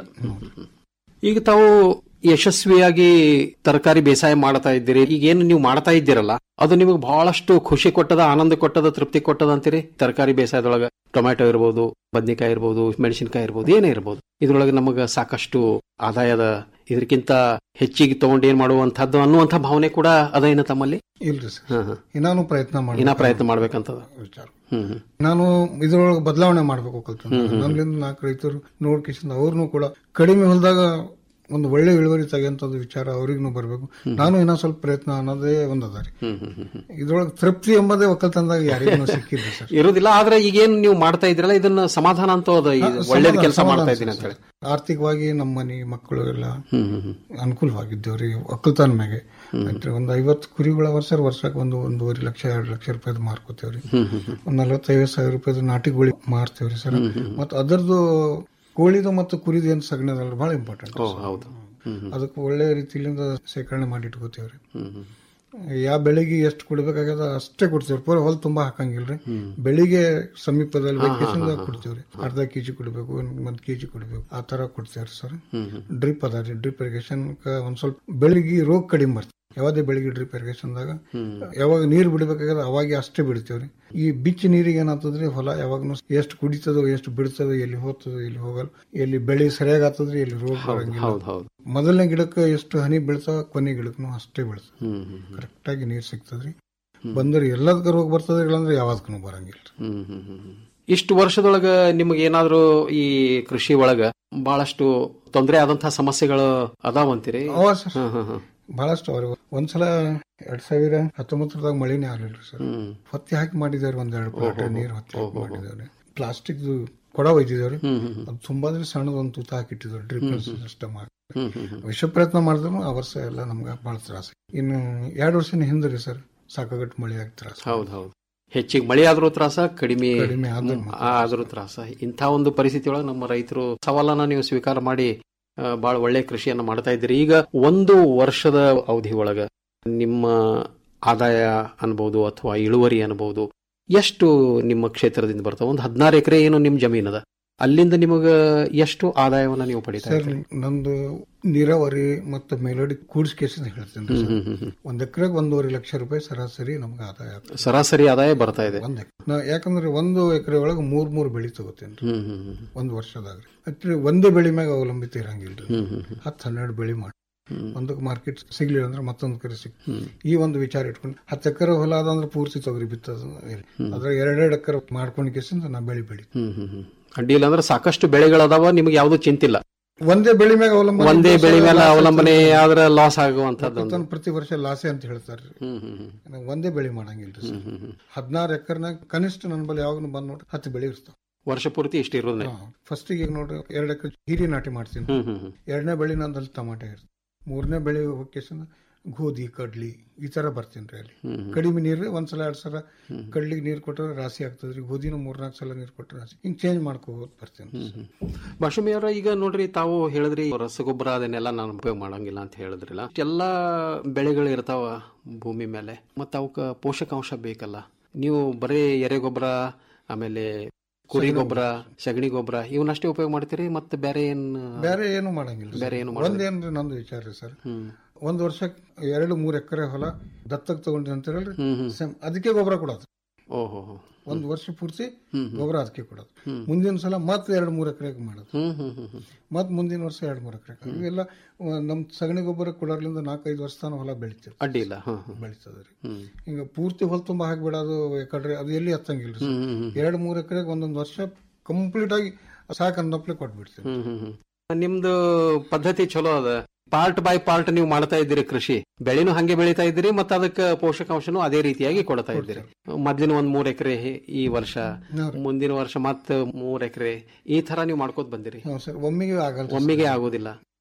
A: ಈಗ ತಾವು ಯಶಸ್ವಿಯಾಗಿ ತರಕಾರಿ ಬೇಸಾಯ ಮಾಡ್ತಾ ಇದ್ದೀರಿ ಈಗ ಏನು ನೀವು ಮಾಡ್ತಾ ಇದ್ದೀರಲ್ಲ ಅದು ನಿಮಗೆ ಬಹಳಷ್ಟು ಖುಷಿ ಕೊಟ್ಟದ ಆನಂದ ಕೊಟ್ಟದ ತೃಪ್ತಿ ಕೊಟ್ಟದ ಅಂತೀರಿ ತರಕಾರಿ ಬೇಸಾಯದೊಳಗ ಟೊಮ್ಯಾಟೊ ಇರ್ಬೋದು ಬದ್ನಿಕಾಯಿ ಇರ್ಬೋದು ಮೆಣಸಿನಕಾಯಿ ಇರ್ಬೋದು ಏನೇ ಇರ್ಬೋದು ಇದ್ರೊಳಗೆ ನಮಗ ಸಾಕಷ್ಟು ಆದಾಯದ ಇದಕ್ಕಿಂತ ಹೆಚ್ಚಿಗೆ ತಗೊಂಡು ಏನ್ ಮಾಡುವಂತಹದ್ದು ಅನ್ನುವಂಥ ಭಾವನೆ ಕೂಡ ಅದ ಏನ ತಮ್ಮಲ್ಲಿ
Q: ಇಲ್ರಿ ಸರ್
A: ಹ್ಮ್, ಹ್ಮ್.
Q: ಇನ್ನಾನು ಪ್ರಯತ್ನ ಮಾಡಿ
A: ಇನ್ನ ಪ್ರಯತ್ನ ಮಾಡ್ಬೇಕಂತದ
Q: ವಿಚಾರ
A: ಹ್ಮ್ ಹ್ಮ್
Q: ನಾನು ಇದ್ರೊಳಗೆ ಬದಲಾವಣೆ ಮಾಡ್ಬೇಕು ಕಲ್ತು
A: ಹ್ಮ್, ಹ್ಮ್.
Q: ನನ್ನಿಂದ ನಾಲ್ಕು ರೈತರು ನೋಡ್ಕಿಸಿಂದ ಅವ್ರನ್ನು ಕೂಡ ಕಡಿಮೆ ಹೊಲದಾಗ ಒಂದು ಒಳ್ಳೆ ಇಳುವರಿ ತೆಗೆಯಂತದ್ದು ವಿಚಾರ ಅವ್ರಿಗೂ ಬರಬೇಕು ನಾನು ಇನ್ನೂ ಸ್ವಲ್ಪ ಪ್ರಯತ್ನ ಅನ್ನೋದೇ ಒಂದು ಅದ ರೀ
A: ಹ್ಮ್ ಹ್ಮ್ ಹ್ಮ್ ಹ್ಮ್.
Q: ಇದ್ರೊಳಗೆ ತೃಪ್ತಿ ಎಂಬುದೇ ಒಕ್ಕಲ್ತನದಾಗ ಯಾರಿಗೂ ಸಿಕ್ಕಿಲ್ಲ ಸರ್
A: ಇರುದಿಲ್ಲ ಆದ್ರೆ ಈಗೇನ್ ನೀವು ಮಾಡ್ತಾ ಇದ್ರಲ್ಲ ಇದನ್ನ ಸಮಾಧಾನ ಅಂತ ಅದ
Q: ಹಾ,
A: ಒಳ್ಳೇದ್
Q: ಸಮಾಧಾನ-
A: ಕೆಲಸ
Q: ಸಮಾಧಾನ
A: ಮಾಡ್ತಾ ಇದ್ದೀನಿ ಅಂತ
Q: ಸರ್.
A: ಹೇಳಿ
Q: ಆರ್ಥಿಕವಾಗಿ ನಮ್ಮ ಮನೆ ಮಕ್ಕಳು ಎಲ್ಲ
A: ಹ್ಮ್ ಹ್ಮ್ ಹ್ಮ್.
Q: ಅನುಕೂಲವಾಗಿದ್ದೇವ್ರಿ ಒಕ್ಕಲ್ತನ ಮ್ಯಾಗೆ ಅಂದ್ರೆ ಒಂದು ಐವತ್ತು ಕುರಿಗಳ ವರ್ಷ ವರ್ಷಕ್ಕೆ ಒಂದು ಒಂದೂವರೆ ಲಕ್ಷ ಎರಡು ಲಕ್ಷ ರೂಪಾಯಿದು ಮಾರ್ಕೋತೇವ್ರಿ
A: ಹ್ಮ್ ಹ್ಮ್ ಹ್ಮ್.
Q: ಒಂದ್ ನಲವತ್ತೈವತ್ತು ಸಾವಿರ ರೂಪಾಯಿದು ನಾಟಿ ಕೋಳಿ ಮಾರ್ತೇವ್ರಿ ಸರ್
A: ಹ್ಮ್ ಹ್ಮ್.
Q: ಮತ್ತು ಅದರದ್ದು ಕೋಳಿದು ಮತ್ತು ಕುರಿದು ಏನು ಸಗಣಿ ಅದಲ್ಲ ಬಹಳ ಇಂಪಾರ್ಟೆಂಟ್
A: ಓ ಹೌದು ಹ್ಮ್ ಹ್ಮ್.
Q: ಅದಕ್ಕೆ ಒಳ್ಳೆ ರೀತಿಯಿಂದ ಶೇಖರಣೆ ಮಾಡಿ ಇಟ್ಕೋತೇವ್ರಿ
A: ಹ್ಮ್ ಹ್ಮ್.
Q: ಯಾವ ಬೆಳಿಗ್ಗೆ ಎಷ್ಟು ಕೊಡ್ಬೇಕಾಗ್ಯದ ಅಷ್ಟೇ ಕೊಡ್ತೇವ್ರಿ ಪೂರ ಹೊಲ ತುಂಬಾ ಹಾಕಂಗಿಲ್ರಿ ಬೆಳಿಗ್ಗೆ ಸಮೀಪದಲ್ಲಿ
A: ಹಾ, ಹಾ,
Q: ವೆಕೇಶನ್
A: ಹಾ, ಹಾ.
Q: ಕೊಡ್ತೇವ್ರಿ ಅರ್ಧ ಕೆಜಿ ಕೊಡ್ಬೇಕು ಒಂದ್ ಕೆಜಿ ಕೊಡ್ಬೇಕು ಆ ತರ ಕೊಡ್ತೇವ್ರಿ ಸರ್
A: ಹ್ಮ್ ಹ್ಮ್.
Q: ಡ್ರಿಪ್ ಅದ ರೀ ಡ್ರಿಪ್ ಇರಿಗೇಷನ್ ಒಂದ್ ಸ್ವಲ್ಪ ಬೆಳಿಗ್ಗೆ ರೋಗ ಕಡಿಮೆ ಬರ್ತದೆ ಯಾವ್ದೇ ಬೆಳಿಗ್ಗೆ ಡ್ರಿಪ್ ಇರಿಗೇಷನ್ದಾಗ
A: ಹ್ಮ್.
Q: ಯಾವಾಗ ನೀರು ಬಿಡ್ಬೇಕಾದ್ರೆ ಅವಾಗ ಅಷ್ಟೇ ಬಿಡ್ತೇವ್ರಿ ಈ ಬಿಚ್ಚಿ ನೀರಿಗೆ ಏನಾಗ್ತದ್ರಿ ಹೊಲ ಯಾವಾಗ್ನು ಎಷ್ಟು ಕುಡಿತದೋ ಎಷ್ಟು ಬಿಡ್ತದೋ ಎಲ್ಲಿ ಹೋಗ್ತದೋ ಎಲ್ಲಿ ಹೋಗಲ್ಲ ಎಲ್ಲಿ ಬೆಳೆ ಸರಿಯಾಗಿ ಆಗ್ತದ್ರಿ ಎಲ್ಲಿ ರೋಗ
A: ಹೌದು
Q: ಬರಂಗಿಲ್ಲ
A: ಹೌದು ಹೌದು
Q: ಮೊದಲನೇ ಗಿಡಕ್ಕೆ ಎಷ್ಟು ಹನಿ ಬೀಳ್ತಾವ ಕೊನೆ ಗಿಡಕ್ಕೂ ಅಷ್ಟೇ ಬೀಳ್ತದೆ
A: ಹ್ಮ್ ಹ್ಮ್ ಹ್ಮ್.
Q: ಕರೆಕ್ಟ್ ಆಗಿ ನೀರ್ ಸಿಗ್ತದ್ರಿ ಬಂದ್ರೆ ಎಲ್ಲದಕ್ಕೂ ರೋಗ ಬರ್ತದೆ ಇಲ್ಲಾಂದ್ರೆ ಯಾವ್ದಕ್ಕೂ ಬರಂಗಿಲ್ಲ
A: ಹ್ಮ್ ಹ್ಮ್ ಹ್ಮ್ ಹ್ಮ್. ಇಷ್ಟು ವರ್ಷದೊಳಗ ನಿಮಗೆ ಏನಾದ್ರೂ ಈ ಕೃಷಿ ಒಳಗ ಬಹಳಷ್ಟು ತೊಂದರೆ ಆದಂತಹ ಸಮಸ್ಯೆಗಳು ಅದಾವಂತೀರಿ
Q: ಅವ ಸರ್
A: ಹ್ಮ್ ಹ್ಮ್ ಹ್ಮ್.
Q: ಬಹಳಷ್ಟು ಅವ್ರಿ ಒಂದ್ಸಲ ಎರಡ್ ಸಾವಿರ ಹತ್ತೊಂಬತ್ತರದಾಗ ಮಳಿನೇ ಆಗ್ಲಿಲ್ರಿ ಸರ್
A: ಹ್ಮ್.
Q: ಹೊತ್ತಿ ಹಾಕಿ ಮಾಡಿದೇವ್ರಿ ಒಂದ್ ಎರಡು ಪ್ಲಾಟ್
A: ಓಹೋ.
Q: ನೀರ್ ಹೊತ್ತಿ ಹಾಕಿ
A: ಓಹೋ.
Q: ಮಾಡಿದೇವ್ರಿ ಪ್ಲಾಸ್ಟಿಕ್ ಕೊಡ ಒಯ್ದಿದೇವ್ರಿ
A: ಹ್ಮ್ ಹ್ಮ್ ಹ್ಮ್.
Q: ಅದು ತುಂಬಾದ್ರೆ ಸಣ್ಣದ ಒಂದು ತೂತ ಹಾಕಿಟ್ಟಿದ್ರು ಡ್ರಿಪ್
A: ಹ್ಮ್ ಹ್ಮ್.
Q: ಸಿಸ್ಟಮ್ ಹಾಕಿ
A: ಹ್ಮ್ ಹ್ಮ್ ಹ್ಮ್.
Q: ವಿಶ್ವ ಪ್ರಯತ್ನ ಮಾಡಿದ್ರು ಆ ವರ್ಷ ಎಲ್ಲ ನಮ್ಗೆ ಬಹಳ ತ್ರಾಸ ಇನ್ನು ಎರಡು ವರ್ಷನ ಹಿಂದ್ರಿ ಸರ್ ಸಾಕಾಗಟ್ಟು ಮಳಿ ಆಗಿ ತ್ರಾಸ
A: ಹೌದು ಹೌದು ಹೆಚ್ಚಿಗೆ ಮಳೆ ಆದ್ರೂ ತ್ರಾಸ ಕಡಿಮೆ
Q: ಕಡಿಮೆ ಆದ್ರೂ
A: ಹ್ಮ್, ಆದ್ರೂ ತ್ರಾಸ ಇಂಥ ಒಂದು ಪರಿಸ್ಥಿತಿ ಒಳಗೆ ನಮ್ಮ ರೈತರು ಸವಾಲನ್ನ ನೀವು ಸ್ವೀಕಾರ ಮಾಡಿ ಆ, ಬಹಳ ಒಳ್ಳೆ ಕೃಷಿಯನ್ನ ಮಾಡ್ತಾ ಇದ್ದೀರಿ ಈಗ ಒಂದು ವರ್ಷದ ಅವಧಿ ಒಳಗ ನಿಮ್ಮ ಆದಾಯ ಅನ್ಬಹುದು ಅಥವಾ ಇಳುವರಿ ಅನ್ಬಹುದು ಎಷ್ಟು ನಿಮ್ಮ ಕ್ಷೇತ್ರದಿಂದ ಬರ್ತಾವ ಒಂದು ಹದಿನಾರು ಎಕರೆ ಏನು ನಿಮ್ ಜಮೀನದ ಅಲ್ಲಿಂದ ನಿಮಗ ಎಷ್ಟು ಆದಾಯವನ್ನ ನೀವು ಪಡಿತಾ
Q: ಸರ್
A: ಇದ್ದೀರಿ
Q: ನಂದು ನೀರಾವರಿ ಮತ್ತು ಮೇಲೋಡಿ ಕೂಡಿಸ್ಕೇಸಿಂದ ಹೇಳ್ತೇನೆ
A: ಹ್ಮ್, ಹ್ಮ್, ಹ್ಮ್, ಹ್ಮ್.
Q: ಒಂದ್ ಎಕರೆಗೆ ಒಂದೂವರೆ ಲಕ್ಷ ರೂಪಾಯಿ ಸರಾಸರಿ ನಮ್ಗೆ ಆದಾಯ ಆಗ್ತದೆ.
A: ಸರಾಸರಿ ಆದಾಯ ಬರ್ತಾ ಇದೆ
Q: ಒಂದ್ ಎಕರೆ ನಾ ಯಾಕಂದ್ರೆ ಒಂದು ಎಕರೆ ಒಳಗೆ ಮೂರ್ ಮೂರ್ ಬೆಳಿ ತಗೋತೇನೆ
A: ಹ್ಮ್ ಹ್ಮ್ ಹ್ಮ್
Q: ಒಂದ್ ವರ್ಷದಾಗ ಆಕ್ಚುಲಿ ಒಂದೇ ಬೆಳಿ ಮ್ಯಾಗ ಅವಲಂಬಿತ ಇರಂಗಿಲ್ರಿ
A: ಹ್ಮ್ ಹ್ಮ್ ಹ್ಮ್.
Q: ಹತ್ತು ಹನ್ನೆರಡು ಬೆಳಿ ಮಾಡಿ
A: ಹ್ಮ್.
Q: ಒಂದಕ್ಕೆ ಮಾರ್ಕೆಟ್ ಸಿಗ್ಲಿಲ್ಲ ಅಂದ್ರೆ ಮತ್ತೊಂದು ಕಡೆ ಸಿಗ್
A: ಹ್ಮ್.
Q: ಈ ಒಂದು ವಿಚಾರ ಇಟ್ಕೊಂಡು ಹತ್ತು ಎಕರೆ ಹೊಲ ಅದಂದ್ರೆ ಪೂರ್ತಿ ತೊಗರಿ ಬಿತ್ತದ ಅದ್ರ ಎರಡೆರಡು ಎಕರೆ ಮಾಡ್ಕೊಂಡು ಕೇಸಿಂದ ನಾ ಬೆಳಿ ಬೆಳಿ
A: ಹ್ಮ್ ಹ್ಮ್ ಹ್ಮ್ ಅಡ್ಡಿಲ್ಲ ಅಂದ್ರೆ ಸಾಕಷ್ಟು ಬೆಳೆಗಳದಾವ ನಿಮ್ಗೆ ಯಾವ್ದು ಚಿಂತಿಲ್ಲ
Q: ಒಂದೇ ಬೆಳಿ ಮ್ಯಾಗ ಅವಲಂಬನೆ
A: ಒಂದೇ
Q: ಇದ್ರೆ
A: ಬೆಳೆ ಮೇಲೆ
Q: ಲಾಸ್
A: ಅವಲಂಬನೆ
Q: ಆಗ್ತದೆ.
A: ಆದ್ರೆ ಲಾಸ್ ಆಗುವಂತದ್ದು
Q: ಒಕ್ಕಲ್ತನ ಪ್ರತಿ ವರ್ಷ ಲಾಸೆ ಅಂತ ಹೇಳ್ತಾರೆ
A: ಹ್ಮ್ ಹ್ಮ್ ಹ್ಮ್.
Q: ನಾವು ಒಂದೇ ಬೆಳಿ ಮಾಡಂಗಿಲ್ರಿ
A: ಹ್ಮ್ ಹ್ಮ್ ಹ್ಮ್.
Q: ಹದಿನಾರು ಎಕರ್ನಾಗ ಕನಿಷ್ಠ ನನ್ನ ಬಳಿ ಯಾವಾಗ ಬಂದ್ ನೋಡ್ರಿ ಹತ್ತು ಬೆಳಿ ಇರ್ತಾವ
A: ವರ್ಷ ಪೂರ್ತಿ ಇಷ್ಟ ಇರೋದೇ
Q: ಫಸ್ಟ್ ಈಗ ನೋಡ್ರಿ ಎರಡು ಎಕರೆ ಹೀರಿ ನಾಟಿ ಮಾಡ್ತೀನಿ
A: ಹ್ಮ್ ಹ್ಮ್ ಹ್ಮ್.
Q: ಎರಡನೇ ಬೆಳಿ ನಂದಲ್ಲಿ ಟಮಾಟೆ ಇರ್ತದೆ ಮೂರನೇ ಬೆಳೆ ಹೋಗ್ಕೇಸಿಂದ ಗೋಧಿ ಕಡ್ಲಿ ಈ ತರ ಬರ್ತೀನಿ ರೀ ಅಲ್ಲಿ
A: ಹ್ಮ್ ಹ್ಮ್.
Q: ಕಡಿಮೆ ನೀರು ಒಂದ್ಸಲ ಎರಡ್ ಸಲ ಕಡ್ಲಿಗೆ ನೀರು ಕೊಟ್ಟರೆ ರಾಸಿ ಆಗ್ತದ್ರಿ ಗೋಧಿನ ಮೂರ್ನಾಲ್ಕು ಸಲ ನೀರು ಕೊಟ್ಟರೆ ರಾಸಿ ಹಿಂಗ್ ಚೇಂಜ್ ಮಾಡ್ಕೋಬೋದು ಬರ್ತೀನಿ
A: ಭಾಷಮಿ ಅವರ ಈಗ ನೋಡ್ರಿ ತಾವು ಹೇಳಿದ್ರಿ ರಸಗೊಬ್ಬರ ಅದನ್ನೆಲ್ಲ ನಾನು ಉಪಯೋಗ ಮಾಡಂಗಿಲ್ಲ ಅಂತ ಹೇಳಿದ್ರಲ್ಲ ಎಲ್ಲಾ ಬೆಳೆಗಳು ಇರ್ತಾವ ಭೂಮಿ ಮೇಲೆ ಮತ್ತೆ ಅವಕ್ಕ ಪೋಷಕಾಂಶ ಬೇಕಲ್ಲ ನೀವು ಬರೀ ಎರೆಗೊಬ್ಬರ ಆಮೇಲೆ ಕುರಿ
Q: ಸಗಣಿ
A: ಗೊಬ್ಬರ ಸಗಣಿ ಗೊಬ್ಬರ ಇವನ್ನಷ್ಟೇ ಉಪಯೋಗ ಮಾಡ್ತೀರಿ ಮತ್ತೆ ಬೇರೆ ಏನ್
Q: ಬೇರೆ ಏನು ಮಾಡಂಗಿಲ್ಲ
A: ಬೇರೆ ಏನು
Q: ಒಂದೇನ್ರಿ ನಂದು ವಿಚಾರ ರೀ ಸರ್
A: ಹ್ಮ್
Q: ಒಂದ್ ವರ್ಷಕ್ಕೆ ಎರಡು ಮೂರ್ ಎಕರೆ ಹೊಲ ದತ್ತಕ್ ತಗೊಂಡ್ರಿ ಅಂತೀರಲ್ರಿ
A: ಹ್ಮ್ ಹ್ಮ್.
Q: ಸೇಮ್ ಅದಕ್ಕೆ ಗೊಬ್ಬರ ಕೊಡೋದು
A: ಓಹೋ ಹೋ.
Q: ಒಂದ್ ವರ್ಷ ಪೂರ್ತಿ
A: ಹ್ಮ್ ಹ್ಮ್.
Q: ಗೊಬ್ಬರ ಅದಕ್ಕೆ ಕೊಡೋದು
A: ಹ್ಮ್.
Q: ಮುಂದಿನ ಸಲ ಮತ್ತೆ ಎರಡು ಮೂರ್ ಎಕರೆಗೆ ಮಾಡೋದು
A: ಹ್ಮ್ ಹ್ಮ್ ಹ್ಮ್ ಹ್ಮ್.
Q: ಮತ್ ಮುಂದಿನ ವರ್ಷ ಎರಡು ಮೂರು ಎಕರೆ ಇವೆಲ್ಲ ಆ, ನಮ್ ಸಗಣಿ ಗೊಬ್ಬರ ಕೊಡೋದ್ರಿಂದ ನಾಲ್ಕೈದು ವರ್ಷ ತನಕ ಹೊಲ ಬೆಳಿತೀವಿ
A: ಅಡ್ಡಿ ಇಲ್ಲ ಹ್ಮ್ ಹ್ಮ್.
Q: ಬೆಳಿತದ್ರಿ
A: ಹ್ಮ್
Q: ಹಿಂಗ ಪೂರ್ತಿ ಹೊಲ ತುಂಬಾ ಹಾಕ್ಬಿಡೋದು ಯಾಕಂದ್ರೆ ಅದು ಎಲ್ಲಿ ಹತ್ತಂಗಿಲ್ರಿ
A: ಹ್ಮ್ ಹ್ಮ್ ಹ್ಮ್.
Q: ಎರಡು ಮೂರು ಎಕರೆಗೆ ಒಂದೊಂದು ವರ್ಷ ಕಂಪ್ಲೀಟ್ ಆಗಿ ಸಾಕನ್ನಪ್ಲೆ ಕೊಟ್ಬಿಡ್ತೀವಿ
A: ಹ್ಮ್ ಹ್ಮ್ ಹ್ಮ್. ನಿಮ್ದು ಪದ್ಧತಿ ಚಲೋ ಅದ ಪಾರ್ಟ್ ಬೈ ಪಾರ್ಟ್ ನೀವು ಮಾಡ್ತಾ ಇದ್ದೀರಿ ಕೃಷಿ ಬೆಳೆನೂ ಹಂಗೆ ಬೆಳಿತಾ ಇದ್ದೀರಿ ಮತ್ತೆ ಅದಕ್ಕೆ ಪೋಷಕಾಂಶನೂ ಅದೇ ರೀತಿಯಾಗಿ ಕೊಡ್ತಾ ಇದ್ದೀರಿ ಮೊದ್ಲಿನ ಒಂದ್ ಮೂರ್ ಎಕರೆ ಈ ವರ್ಷ ಮುಂದಿನ ವರ್ಷ ಮತ್ತ ಮೂರ್ ಎಕರೆ ಈ ತರ ನೀವು ಮಾಡ್ಕೋತ ಬಂದಿರಿ
Q: ಹ್ಞೂ ಸರ್ ಒಮ್ಮೆಗೆ ಆಗಲ್ಲ
A: ಒಮ್ಮೆಗೆ ಆಗೋದಿಲ್ಲ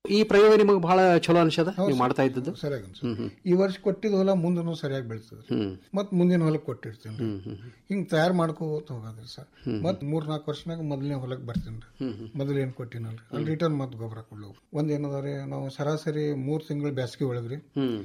A: ಈ ಪ್ರಯೋಗ ನಿಮಗೆ ಬಹಳ ಚಲೋ ಅನ್ಸದ ನೀವು ಮಾಡ್ತಾ ಇದ್ದದ್ದು
Q: ಸರಿಯಾಗಿ ಅನ್ಸುತ್ತೆ. ಈ ವರ್ಷ ಕೊಟ್ಟಿದ ಹೊಲ ಮುಂದೂ ಸರಿಯಾಗಿ ಬೆಳೆಸ್ತದೆ ಮತ್ ಮುಂದಿನ ಹೊಲಕ್ಕೆ ಕೊಟ್ಟಿರ್ತೀನಿ ಹಿಂಗ್ ತಯಾರು ಮಾಡ್ಕೋತ ಹೋಗೋದ್ರಿ ಸರ್ ಮತ್ ಮೂರ್ ನಾಲ್ಕು ವರ್ಷನಾಗ ಮೊದಲನೇ ಹೊಲಕ್ಕೆ ಬರ್ತೀನಿ ಮೊದಲು ಏನ್ ಕೊಟ್ಟಿನಲ್ರಿ ಅಲ್ಲಿ ರಿಟರ್ನ್ ಮತ್ ಗೊಬ್ಬರ ಕೊಡ್ಲು ಒಂದ್ ಏನದಾರಿ ನಾವು ಸರಾಸರಿ ಮೂರ್ ತಿಂಗಳು ಬೇಸಿಗೆ ಒಳಗ್ರಿ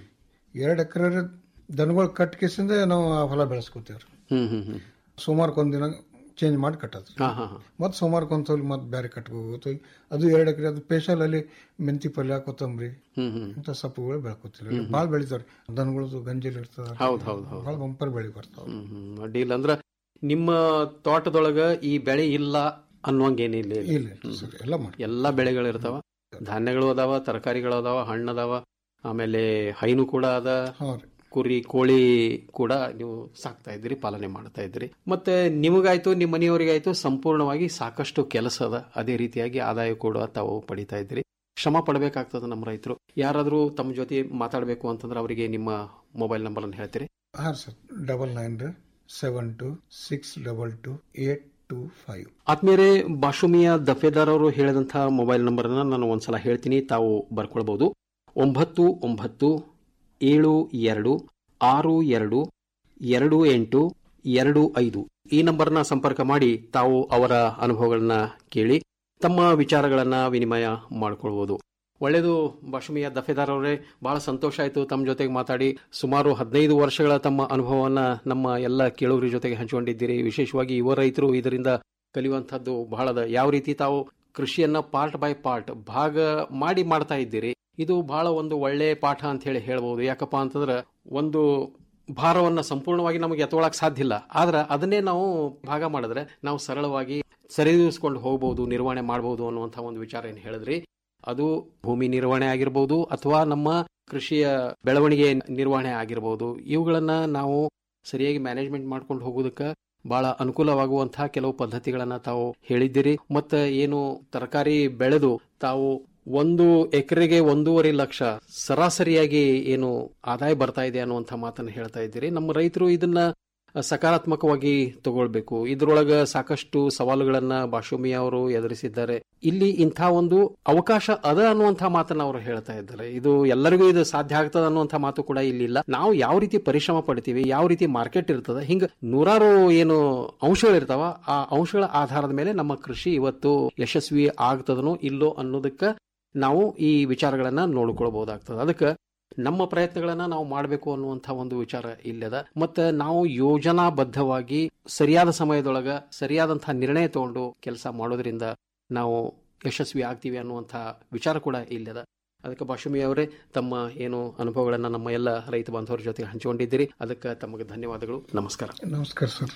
Q: ಎರಡ್ ಎಕರೆ ದನಗಳು ಕಟ್ಕಿಸಿಂದ ನಾವು ಆ ಹೊಲ ಬೆಳೆಸ್ಕೊತೇವ್ರಿ
A: ಹ್ಮ್ ಹ್ಮ್ ಹ್ಮ್
Q: ಸೋಮವಾರಕ್ಕೊಂದ್ ದಿನ ಚೇಂಜ್ ಮಾಡಿ ಕಟ್ಟೋದು
A: ಹಾ ಹಾ ಹಾ
Q: ಮತ್ ಸೋಮವಾರಕ್ಕೊಂದ್ ಸಲ ಮತ್ ಬೇರೆ ಕಟ್ಕೋಗೋದು ಅದು ಎರಡ್ ಎಕರೆ ಅದು ಸ್ಪೆಷಲ್ ಅಲ್ಲಿ ಮೆಂತಿ ಪಲ್ಯ ಕೊತ್ತಂಬರಿ
A: ಹ್ಮ್ ಹ್ಮ್
Q: ಇಂಥ ಸೊಪ್ಪುಗಳು ಬೆಳ್ಕೊತೀವಿ ಭಾಳ ಬೆಳಿತಾವ್ರಿ ದನಗಳದು ಗಂಜಿಲ್ ಇರ್ತದ
A: ಹೌದ್ ಹೌದ್ ಹೌದ್
Q: ಭಾಳ ಬಂಪರ್ ಬೆಳಿ ಬರ್ತಾವ
A: ಹ್ಮ್ ಹ್ಮ್ ಅಡ್ಡಿಲ್ಲ ಅಂದ್ರ ನಿಮ್ಮ ತೋಟದೊಳಗ ಈ ಬೆಳೆ ಇಲ್ಲ ಅನ್ನುವಂಗೇನಿಲ್ಲ ಇಲ್ಲಿ.
Q: ಇಲ್ಲ
A: ಹ್ಮ್.
Q: ಸರ್ ಎಲ್ಲ ಮಾಡಿ
A: ಎಲ್ಲಾ ಬೆಳೆಗಳು ಇರ್ತಾವ ಧಾನ್ಯಗಳು ಅದಾವ ತರಕಾರಿಗಳು ಅದಾವ ಹಣ್ಣು ಅದಾವ ಆಮೇಲೆ ಹೈನು ಕೂಡ ಅದ ಕುರಿ ಕೋಳಿ ಕೂಡ ನೀವು ಸಾಕ್ತಾ ಇದ್ದೀರಿ ಪಾಲನೆ ಮಾಡ್ತಾ ಇದ್ದೀರಿ ಮತ್ತೆ ನಿಮಗಾಯ್ತು ನಿಮ್ಮ ಮನೆಯವರಿಗಾಯ್ತು ಸಂಪೂರ್ಣವಾಗಿ ಸಾಕಷ್ಟು ಕೆಲಸ ಅದ ಅದೇ ರೀತಿಯಾಗಿ ಆದಾಯ ಕೂಡ ತಾವು ಪಡಿತಾ ಇದ್ದೀರಿ ಶ್ರಮ ಪಡಬೇಕಾಗ್ತದ ನಮ್ಮ ರೈತರು ಯಾರಾದರೂ ತಮ್ಮ ಜೊತೆ ಮಾತಾಡಬೇಕು ಅಂತಂದ್ರೆ ಅವರಿಗೆ ನಿಮ್ಮ ಮೊಬೈಲ್ ನಂಬರ್ ಅನ್ನು ಹೇಳ್ತೀರಿ
Q: ಹಾ sir double nine seven two six double two eight two five
A: ಆತ್ಮೀಯರೇ ಬಾಷುಮಿಯ ದಫೇದಾರ್ ಅವರು ಹೇಳಿದಂತಹ ಮೊಬೈಲ್ ನಂಬರ್ನ ನಾನು ಒಂದ್ಸಲ ಹೇಳ್ತೀನಿ ತಾವು ಬರ್ಕೊಳ್ಬಹುದು ಒಂಬತ್ತು ಒಂಬತ್ತು ಏಳು ಎರಡು ಆರು ಎರಡು ಎರಡು ಎಂಟು ಎರಡು ಐದು ಈ ನಂಬರ್ನ ಸಂಪರ್ಕ ಮಾಡಿ ತಾವು ಅವರ ಅನುಭವಗಳನ್ನ ಕೇಳಿ ತಮ್ಮ ವಿಚಾರಗಳನ್ನ ವಿನಿಮಯ ಮಾಡಿಕೊಳ್ಬಹುದು ಒಳ್ಳೆಯದು ಬಾಷುಮಿಯ ದಫೇದಾರ್ ಅವರೇ ಬಹಳ ಸಂತೋಷ ಆಯಿತು ತಮ್ಮ ಜೊತೆಗೆ ಮಾತಾಡಿ ಸುಮಾರು ಹದಿನೈದು ವರ್ಷಗಳ ತಮ್ಮ ಅನುಭವವನ್ನ ನಮ್ಮ ಎಲ್ಲ ಕೇಳುಗರ ಜೊತೆಗೆ ಹಂಚಿಕೊಂಡಿದ್ದೀರಿ ವಿಶೇಷವಾಗಿ ಯುವ ರೈತರು ಇದರಿಂದ ಕಲಿಯುವಂತಹದ್ದು ಬಹಳದ ಯಾವ ರೀತಿ ತಾವು ಕೃಷಿಯನ್ನ ಪಾರ್ಟ್ ಬೈ ಪಾರ್ಟ್ ಭಾಗ ಮಾಡಿ ಮಾಡ್ತಾ ಇದ್ದೀರಿ ಇದು ಬಹಳ ಒಂದು ಒಳ್ಳೆ ಪಾಠ ಅಂತ ಹೇಳಿ ಹೇಳ್ಬೋದು ಯಾಕಪ್ಪ ಅಂತಂದ್ರೆ ಒಂದು ಭಾರವನ್ನ ಸಂಪೂರ್ಣವಾಗಿ ನಮಗೆ ಎತ್ತೊಳಕ್ ಸಾಧ್ಯ ಇಲ್ಲ ಆದ್ರೆ ಅದನ್ನೇ ನಾವು ಭಾಗ ಮಾಡಿದ್ರೆ ನಾವು ಸರಳವಾಗಿ ಸರಿದೂಗಿಸ್ಕೊಂಡು ಹೋಗ್ಬೋದು ನಿರ್ವಹಣೆ ಮಾಡಬಹುದು ಅನ್ನುವಂಥ ಒಂದು ವಿಚಾರ ಏನು ಹೇಳಿದ್ರಿ ಅದು ಭೂಮಿ ನಿರ್ವಹಣೆ ಆಗಿರ್ಬೋದು ಅಥವಾ ನಮ್ಮ ಕೃಷಿಯ ಬೆಳವಣಿಗೆ ನಿರ್ವಹಣೆ ಆಗಿರ್ಬೋದು ಇವುಗಳನ್ನ ನಾವು ಸರಿಯಾಗಿ ಮ್ಯಾನೇಜ್ಮೆಂಟ್ ಮಾಡ್ಕೊಂಡು ಹೋಗೋದಕ್ಕೆ ಬಹಳ ಅನುಕೂಲವಾಗುವಂತಹ ಕೆಲವು ಪದ್ಧತಿಗಳನ್ನ ತಾವು ಹೇಳಿದ್ದೀರಿ ಮತ್ತೆ ಏನು ತರಕಾರಿ ಬೆಳೆದು ತಾವು ಒಂದು ಎಕರೆಗೆ ಒಂದೂವರೆ ಲಕ್ಷ ಸರಾಸರಿಯಾಗಿ ಏನು ಆದಾಯ ಬರ್ತಾ ಇದೆ ಅನ್ನುವಂಥ ಮಾತನ್ನು ಹೇಳ್ತಾ ಇದ್ದೀರಿ ನಮ್ಮ ರೈತರು ಇದನ್ನ ಸಕಾರಾತ್ಮಕವಾಗಿ ತಗೊಳ್ಬೇಕು ಇದ್ರೊಳಗ ಸಾಕಷ್ಟು ಸವಾಲುಗಳನ್ನ ಬಾಷುಮಿ ಅವರು ಎದುರಿಸಿದ್ದಾರೆ ಇಲ್ಲಿ ಇಂಥ ಒಂದು ಅವಕಾಶ ಅದ ಅನ್ನುವಂಥ ಮಾತನ್ನ ಅವರು ಹೇಳ್ತಾ ಇದ್ದಾರೆ ಇದು ಎಲ್ಲರಿಗೂ ಇದು ಸಾಧ್ಯ ಆಗ್ತದ ಅನ್ನುವಂಥ ಮಾತು ಕೂಡ ಇಲ್ಲಿ ಇಲ್ಲ ನಾವು ಯಾವ ರೀತಿ ಪರಿಶ್ರಮ ಪಡ್ತೀವಿ ಯಾವ ರೀತಿ ಮಾರ್ಕೆಟ್ ಇರ್ತದ ಹಿಂಗ ನೂರಾರು ಏನು ಅಂಶಗಳಿರ್ತಾವ ಆ ಅಂಶಗಳ ಆಧಾರದ ಮೇಲೆ ನಮ್ಮ ಕೃಷಿ ಇವತ್ತು ಯಶಸ್ವಿ ಆಗ್ತದನೋ ಇಲ್ಲೋ ಅನ್ನೋದಕ್ಕ ನಾವು ಈ ವಿಚಾರಗಳನ್ನ ನೋಡ್ಕೊಳ್ಬಹುದಾಗ್ತದೆ ಅದಕ್ಕೆ ನಮ್ಮ ಪ್ರಯತ್ನಗಳನ್ನ ನಾವು ಮಾಡಬೇಕು ಅನ್ನುವಂಥ ಒಂದು ವಿಚಾರ ಇಲ್ಲದ ಮತ್ತೆ ನಾವು ಯೋಜನಾಬದ್ಧವಾಗಿ ಸರಿಯಾದ ಸಮಯದೊಳಗ ಸರಿಯಾದಂತಹ ನಿರ್ಣಯ ತಗೊಂಡು ಕೆಲಸ ಮಾಡೋದ್ರಿಂದ ನಾವು ಯಶಸ್ವಿ ಆಗ್ತೀವಿ ಅನ್ನುವಂಥ ವಿಚಾರ ಕೂಡ ಇಲ್ಲದ ಅದಕ್ಕೆ ಬಾಷುಮಿ ಅವರೇ ತಮ್ಮ ಏನು ಅನುಭವಗಳನ್ನ ನಮ್ಮ ಎಲ್ಲ ರೈತ ಬಾಂಧವರ ಜೊತೆ ಹಂಚಿಕೊಂಡಿದ್ದೀರಿ ಅದಕ್ಕೆ ತಮಗೆ ಧನ್ಯವಾದಗಳು ನಮಸ್ಕಾರ
Q: ನಮಸ್ಕಾರ ಸರ್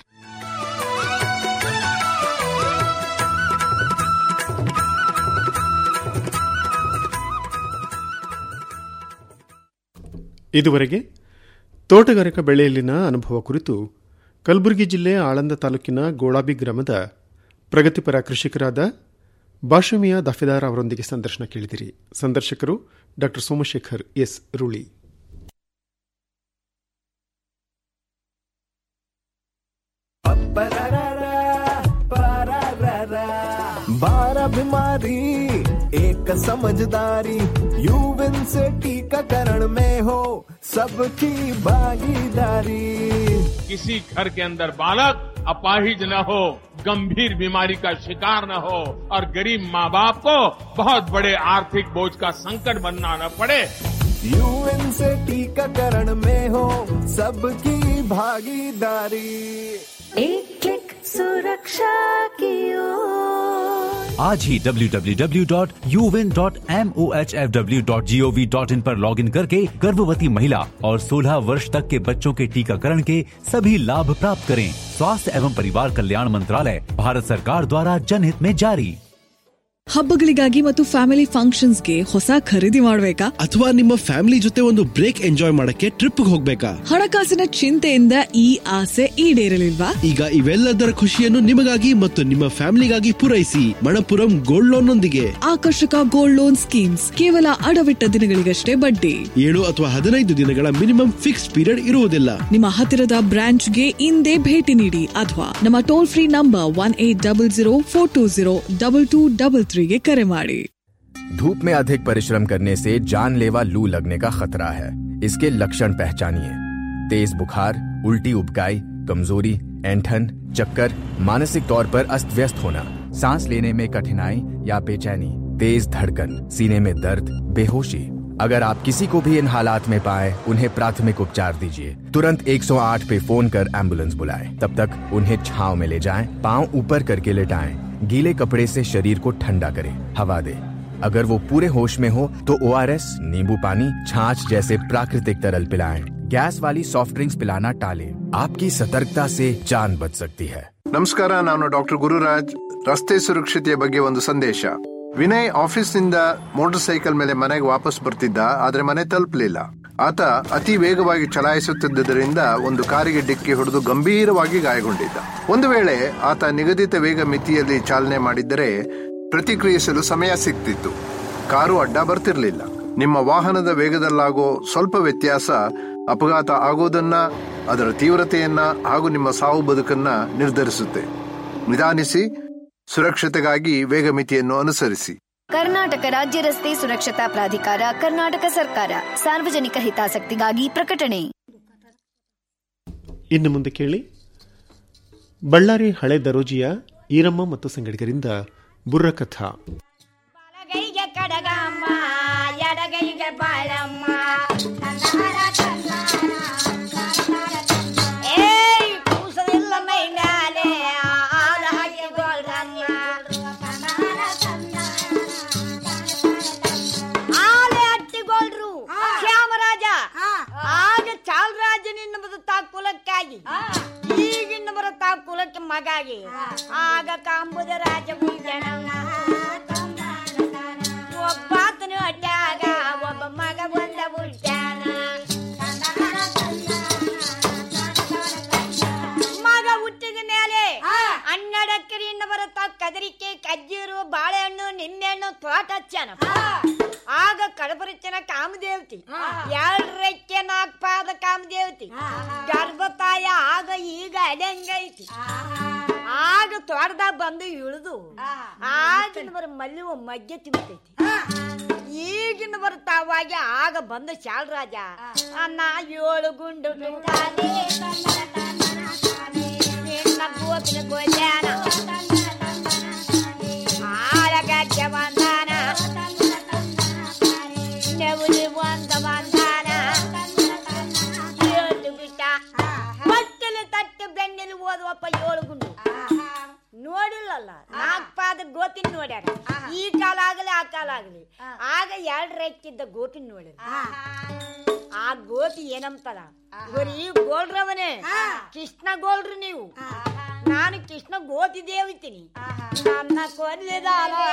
P: ಇದುವರೆಗೆ ತೋಟಗಾರಿಕಾ ಬೆಳೆಯಲ್ಲಿನ ಅನುಭವ ಕುರಿತು ಕಲಬುರಗಿ ಜಿಲ್ಲೆ ಆಳಂದ ತಾಲೂಕಿನ ಗೋಳಾಬಿ ಗ್ರಾಮದ ಪ್ರಗತಿಪರ ಕೃಷಿಕರಾದ ಬಾಷುಮಿಯಾ ದಫೆದಾರ್ ಅವರೊಂದಿಗೆ ಸಂದರ್ಶನ ಕೇಳಿದಿರಿ ಸಂದರ್ಶಕರು ಡಾ ಸೋಮಶೇಖರ್ ಎಸ್ ರೂಳಿ
R: बारह बीमारी एक समझदारी यूविन से टीकाकरण में हो सबकी भागीदारी
C: किसी घर के अंदर बालक अपाहिज न हो गंभीर बीमारी का शिकार न हो और गरीब माँ बाप को बहुत बड़े आर्थिक बोझ का संकट बनना न पड़े
R: यूएन से टीकाकरण में हो सबकी भागीदारी
S: एक क्लिक सुरक्षा की ओर
T: आज ही www.uvin.mohfw.gov.in पर लॉगिन करके गर्भवती महिला और 16 वर्ष तक के बच्चों के टीकाकरण के सभी लाभ प्राप्त करें स्वास्थ्य एवं परिवार कल्याण मंत्रालय भारत सरकार द्वारा जनहित में जारी
H: ಹಬ್ಬಗಳಿಗಾಗಿ ಮತ್ತು ಫ್ಯಾಮಿಲಿ ಫಂಕ್ಷನ್ಸ್ಗೆ ಹೊಸ ಖರೀದಿ ಮಾಡಬೇಕಾ
I: ಅಥವಾ ನಿಮ್ಮ ಫ್ಯಾಮಿಲಿ ಜೊತೆ ಒಂದು ಬ್ರೇಕ್ ಎಂಜಾಯ್ ಮಾಡಕ್ಕೆ ಟ್ರಿಪ್ ಹೋಗ್ಬೇಕಾ
H: ಹಣಕಾಸಿನ ಚಿಂತೆಯಿಂದ ಈ ಆಸೆ ಈಡೇರಲಿಲ್ವಾ
I: ಈಗ ಇವೆಲ್ಲದರ ಖುಷಿಯನ್ನು ನಿಮಗಾಗಿ ಮತ್ತು ನಿಮ್ಮ ಫ್ಯಾಮಿಲಿಗಾಗಿ ಪೂರೈಸಿ ಮಣಪುರಂ ಗೋಲ್ಡ್ ಲೋನ್ ನೊಂದಿಗೆ
H: ಆಕರ್ಷಕ ಗೋಲ್ಡ್ ಲೋನ್ ಸ್ಕೀಮ್ಸ್ ಕೇವಲ ಅಡವಿಟ್ಟ ದಿನಗಳಿಗಷ್ಟೇ ಬಡ್ಡಿ
I: ಏಳು ಅಥವಾ ಹದಿನೈದು ದಿನಗಳ ಮಿನಿಮಮ್ ಫಿಕ್ಸ್ಡ್ ಪೀರಿಯಡ್ ಇರುವುದಿಲ್ಲ
H: ನಿಮ್ಮ ಹತ್ತಿರದ ಬ್ರಾಂಚ್ಗೆ ಇಂದೇ ಭೇಟಿ ನೀಡಿ ಅಥವಾ ನಮ್ಮ toll free number one eight double zero four two zero double two double ತ್ರೀಗೆ ಕರೆ ಮಾಡಿ
U: धूप में अधिक परिश्रम करने से जानलेवा लू लगने का खतरा है इसके लक्षण पहचानिए तेज बुखार उल्टी उबकाई कमजोरी ऐंठन चक्कर मानसिक तौर पर अस्त व्यस्त होना सांस लेने में कठिनाई या बेचैनी तेज धड़कन सीने में दर्द बेहोशी अगर आप किसी को भी इन हालात में पाए उन्हें प्राथमिक उपचार दीजिए तुरंत 108 पे फोन कर एम्बुलेंस बुलाएं तब तक उन्हें छाव में ले जाएं पांव ऊपर करके लेटाएं गीले कपड़े से शरीर को ठंडा करें हवा दें अगर वो पूरे होश में हो तो ओ नींबू पानी छाछ जैसे प्राकृतिक तरल पिलाएं गैस वाली सॉफ्ट ड्रिंक्स पिलाना टालें आपकी सतर्कता से जान बच सकती है
V: ನಮಸ್ಕಾರ ನಾನು ಡಾಕ್ಟರ್ ಗುರುರಾಜ್ ರಸ್ತೆ ಸುರಕ್ಷತೆಯ ಬಗ್ಗೆ ಒಂದು ಸಂದೇಶ ವಿನಯ್ ಆಫೀಸ್ನಿಂದ ಮೋಟಾರ್ ಸೈಕಲ್ ಮೇಲೆ ಮನೆಗೆ ವಾಪಸ್ ಬರ್ತಿದ್ದ ಆದ್ರೆ ಮನೆ ತಲುಪಲಿಲ್ಲ ಆತ ಅತಿ ವೇಗವಾಗಿ ಚಲಾಯಿಸುತ್ತಿದ್ದರಿಂದ ಒಂದು ಕಾರಿಗೆ ಡಿಕ್ಕಿ ಹೊಡೆದು ಗಂಭೀರವಾಗಿ ಗಾಯಗೊಂಡಿದ್ದ ಒಂದು ವೇಳೆ ಆತ ನಿಗದಿತ ವೇಗ ಮಿತಿಯಲ್ಲಿ ಚಾಲನೆ ಮಾಡಿದ್ದರೆ ಪ್ರತಿಕ್ರಿಯಿಸಲು ಸಮಯ ಸಿಗ್ತಿತ್ತು ಕಾರು ಅಡ್ಡ ಬರ್ತಿರ್ಲಿಲ್ಲ ನಿಮ್ಮ ವಾಹನದ ವೇಗದಲ್ಲಾಗೋ ಸ್ವಲ್ಪ ವ್ಯತ್ಯಾಸ ಅಪಘಾತ ಆಗೋದನ್ನ ಅದರ ತೀವ್ರತೆಯನ್ನ ಹಾಗೂ ನಿಮ್ಮ ಸಾವು ಬದುಕನ್ನ ನಿರ್ಧರಿಸುತ್ತೆ ನಿಧಾನಿಸಿ ಸುರಕ್ಷತೆಗಾಗಿ ವೇಗ ಮಿತಿಯನ್ನು ಅನುಸರಿಸಿ
W: ಕರ್ನಾಟಕ ರಾಜ್ಯ ರಸ್ತೆ ಸುರಕ್ಷತಾ ಪ್ರಾಧಿಕಾರ ಕರ್ನಾಟಕ ಸರ್ಕಾರ ಸಾರ್ವಜನಿಕ ಹಿತಾಸಕ್ತಿಗಾಗಿ ಪ್ರಕಟಣೆ
P: ಇನ್ನು ಮುಂದೆ ಕೇಳಿ ಬಳ್ಳಾರಿ ಹಳೆ ದರೋಜಿಯ ಈರಮ್ಮ ಮತ್ತು ಸಂಗಡಿಗರಿಂದ ಬುರ್ರಕಥಾ
X: ಬಲಗೈಗೆ ಕಡಗಮ್ಮ ಎಡಗೈಗೆ ಬಾಳಮ್ಮ ಏಯ್ ಕೂಸಲಿಲ್ಲ ಮೈ ಮ್ಯಾಲೆ ಹಾಲು ಹಾಕಿಕೊಳ್ಳಮ್ಮ ಆಲೆ ಹಟ್ಟಿಗೊಳ್ರು ಶ್ಯಾಮರಾಜ ಆಗ ಚಾಲರಾಜನಿಂದ ಬರುತ್ತಾ ಕುಲಕ್ಕಾಗಿ ಈಗಿನ ಬರುತ್ತಾ ಕುಲಕ್ಕೆ ಮಗಾಗಿ ಆಗ ಕಾಂಬುದ ರಾಜ ಉಳ್ಗಣಮ್ಮ ಒಬ್ಬಾತನು ಅಡ್ಡಾಗ ಒಬ್ಬ ಮಗ ಬಂದ ಉಳ್ಟ್ಯಾನ ಮಗ ಹುಟ್ಟಿದ ಮೇಲೆ ಹನ್ನೆರಡಕ್ಕರಿಯಿಂದ ಬರುತ್ತಾ ಕದರಿಕೆ ಕಜ್ಜೀರು ಬಾಳೆಹಣ್ಣು ನಿಂಬೆಹಣ್ಣು ತೋಟ ಹಚ್ಚಾನ ಆಗ ಕಡಪರಿಚನ ಕಾಮದೇವತಿ ಎರಡರಕ್ಕೆ ನಾಲ್ಕು ಪಾದ ಕಾಮದೇವತಿ ಗರ್ಭತಾಯ ಆಗ ಈಗ ಅಡಂಗೈತಿ ಆಗ ತೋಟದಾಗ ಬಂದು ಇಳಿದು ಆಗಿನ ಬರ ಮಲ್ಲಿ ಮಗ್ಗೆ ತಿಂತೈತಿ ಈಗಿನ ಬರ್ತಾವಾಗ ಆಗ ಬಂದ ಶಾಲರಾಜ ಅನ್ನ ಏಳು ಗುಂಡು ತುಂಟಾನೆ ನಿನ್ನ ಗೋಪಿನ ಗೋಲ್ಯಾನ ಆಳಗಕ್ಕೆ ಬಂದಾನ ನೆವುಲಿ ಒಂದ ಬಂದಾನ ಏಳು ಬಿಟ್ಟ ಬಟ್ಟಲು ತಟ್ಟು ಬೆನ್ನೆಲು ಓದುವಪ್ಪ ಏಳು ಗುಂಡು ನೋಡಿಲ್ಲಲ್ಲ ನಾಲ್ಕು ಪಾದ ಗೋತಿನ ನೋಡ್ಯಾರ ಈ ಕಾಲ ಆಗಲಿ ಆ ಕಾಲ ಆಗಲಿ ಆಗ ಎರಡು ರೆಕ್ಕಿದ್ದ ಗೋತಿನ ನೋಡ್ಯಾರ ಆ ಗೋತಿ ಏನಂತಾರ ಬರೀ ಗೋಲ್ರವನೇ ಕೃಷ್ಣ ಗೋಲ್ರು ನೀವು ನಾನು ಕೃಷ್ಣ ಗೋತಿ ದೇವಿತೀನಿ ನನ್ನ ಕೊಲ್ಲಿದ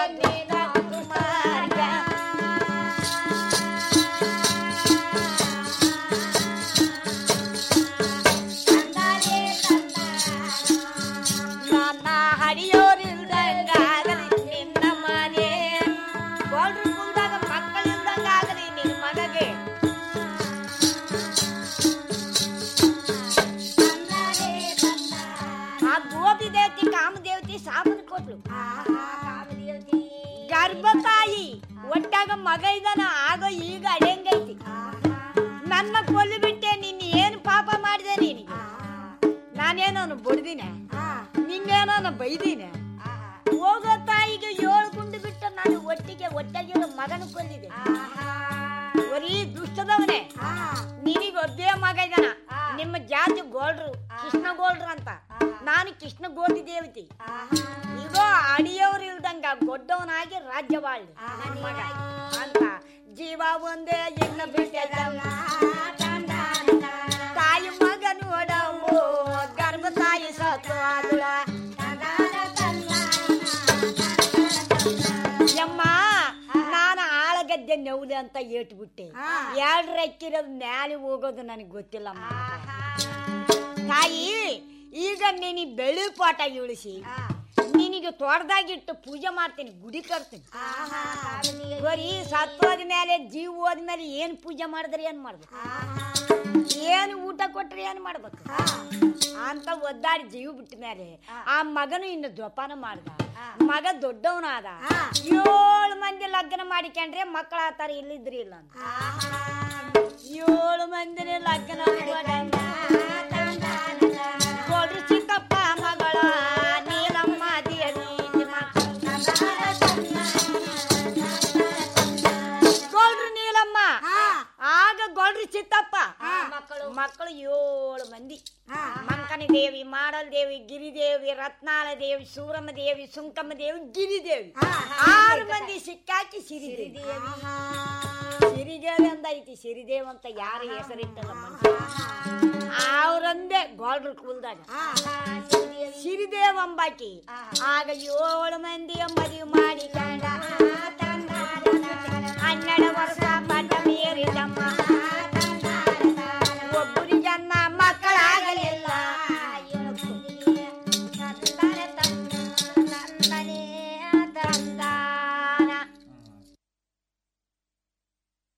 X: ನನ್ನ ಹರಿಯೋರಿಲ್ದಂಗಾಗಲಿ ನಿನ್ನ ಮನೆ ಗೋಲ್ರು ಕುಲ್ದಾಗ ಮಕ್ಕಳಿಲ್ದಂಗಾಗಲಿ ನಿನ್ನ ಮಗಗೆ ಆ ಗೋಪಿ ದೇವತಿ ಕಾಮದೇವತಿ ಸಾಬನ್ ಕೊಟ್ಲು ಗರ್ಭತಾಯಿ ಒಟ್ಟಾಗ ಮಗ ಇದಾನ ಆಗ ಈಗ ಅಡೆಂಗೈತಿ ನನ್ನ ಕೊಲ್ಲು ಬಿಟ್ಟೆ ನಿನ್ನ ಏನು ಪಾಪ ಮಾಡಿದೆ ನೀನು ನಾನೇನೋ ಬಡ್ದಿನ ನಿನ್ನೇನೋ ಬೈದಿನ ಹೋಗೋ ತಾಯಿಗೆ ಏಳು ಗುಂಡು ಬಿಟ್ಟು ನಾನು ಒಟ್ಟಿಗೆ ಒಟ್ಟಾಗಿರೋ ಮಗನ ಕೊಲ್ಲಿದೆ ಬರೀ ದುಷ್ಟದವನೇ ನಿನಗೆ ಒಬ್ಬೇ ಮಗ ಇದಾನ ನಿಮ್ಮ ಜಾತಿ ಗೋಲ್ರು ಕೃಷ್ಣ ಗೋಲ್ರು ಅಂತ ನಾನು ಕೃಷ್ಣ ಗೋಟಿ ದೇವತಿ ಇದೋ ಅಡಿಯವ್ರು ಇಲ್ದಂಗ ಗೊಡ್ಡವನಾಗಿ ರಾಜ್ಯ ಬಾಳ್ಲಿ ನನ್ನ ಮಗ ಅಂತ ಜೀವ ಒಂದೇ ಇನ್ನ ಬಿಟ್ಟೆ ತಾಯಿ ಮಗ ನೋಡವು ಗರ್ಭ ತಾಯಿ ಸತ್ತು ಆದುಳ ಯಮ್ಮ ನಾನು ಆಳಗದ್ದೆ ನೌಲೆ ಅಂತ ಏಟ್ಬಿಟ್ಟೆ ಎರಡು ರೆಕ್ಕಿರೋದು ಮ್ಯಾಲೆ ಹೋಗೋದು ನನಗೆ ಗೊತ್ತಿಲ್ಲ ತಾಯಿ ಈಗ ನೀನು ಬೆಳ್ಳಿ ಪಾಠ ಇಳಿಸಿ ನೀನು ಕಾವನಿಗೆ ತೋಟದಾಗಿಟ್ಟು ಪೂಜೆ ಮಾಡ್ತೀನಿ ಗುಡಿ ಕಟ್ತೀನಿ ಬರೀ ಸತ್ತೋದ ಮೇಲೆ ಜೀವ ಹೋದ್ಮೇಲೆ ಏನ್ ಪೂಜೆ ಮಾಡಿದ್ರೆ ಏನ್ ಮಾಡ್ಬೇಕು ಏನು ಊಟ ಕೊಟ್ರೆ ಏನ್ ಮಾಡ್ಬೇಕು ಅಂತ ಒದ್ದಾಡಿ ಜೀವ ಬಿಟ್ಟ ಮೇಲೆ ಆ ಮಗನು ಇನ್ನು ಜೋಪಾನ ಮಾಡ್ದ ಮಗ ದೊಡ್ಡವನಾದ ಏಳು ಮಂದಿ ಲಗ್ನ ಮಾಡಿಕೊಂಡ್ರೆ ಮಕ್ಕಳ ಆತಾರ ಇಲ್ಲಿದ್ರಿ ಇಲ್ಲ ಅಂತ ಏಳು ಮಂದಿನ ಲಗ್ನ ಕೊಡ್ರಿ ಚಿಕ್ಕಪ್ಪ ಮಗಳ ನೀಲಮ್ಮ ದೇವಿ ಗೊಳ್ರಿ ನೀಲಮ್ಮ ಆಗ ಗೊಳ್ರಿ ಚಿತ್ತಪ್ಪ ಮಕ್ಕಳು ಮಕ್ಕಳು ಏಳು ಮಂದಿ ಮಂಕನ ದೇವಿ ಮಾಡಲ್ ದೇವಿ ಗಿರಿದೇವಿ ರತ್ನಾಳ ದೇವಿ ಸೂರಮ್ಮ ದೇವಿ ಸುಂಕಮ್ಮ ದೇವಿ ಗಿರಿದೇವಿ ಆರು ಮಂದಿ ಸಿಕ್ಕಾಕಿ ಸಿರಿದೇವಿ ಸಿರಿದೇವಿ ಅಂತ ಐತಿ ಸಿರಿದೇವ್ ಅಂತ ಯಾರ ಹೆಸರಿಟ್ಟಲ್ಲ ಅವ್ರಂದೇ ಗೋಲ್ಡ್ರ ಕುಲ್ದಾಗ ಸಿರಿದೇವ್ ಅಂಬಾಕಿ ಆಗ ಏಳು ಮಂದಿ ಮದುವೆ ಮಾಡಿ ಕಂಡ ಹನ್ನೆರಡು ವರ್ಷ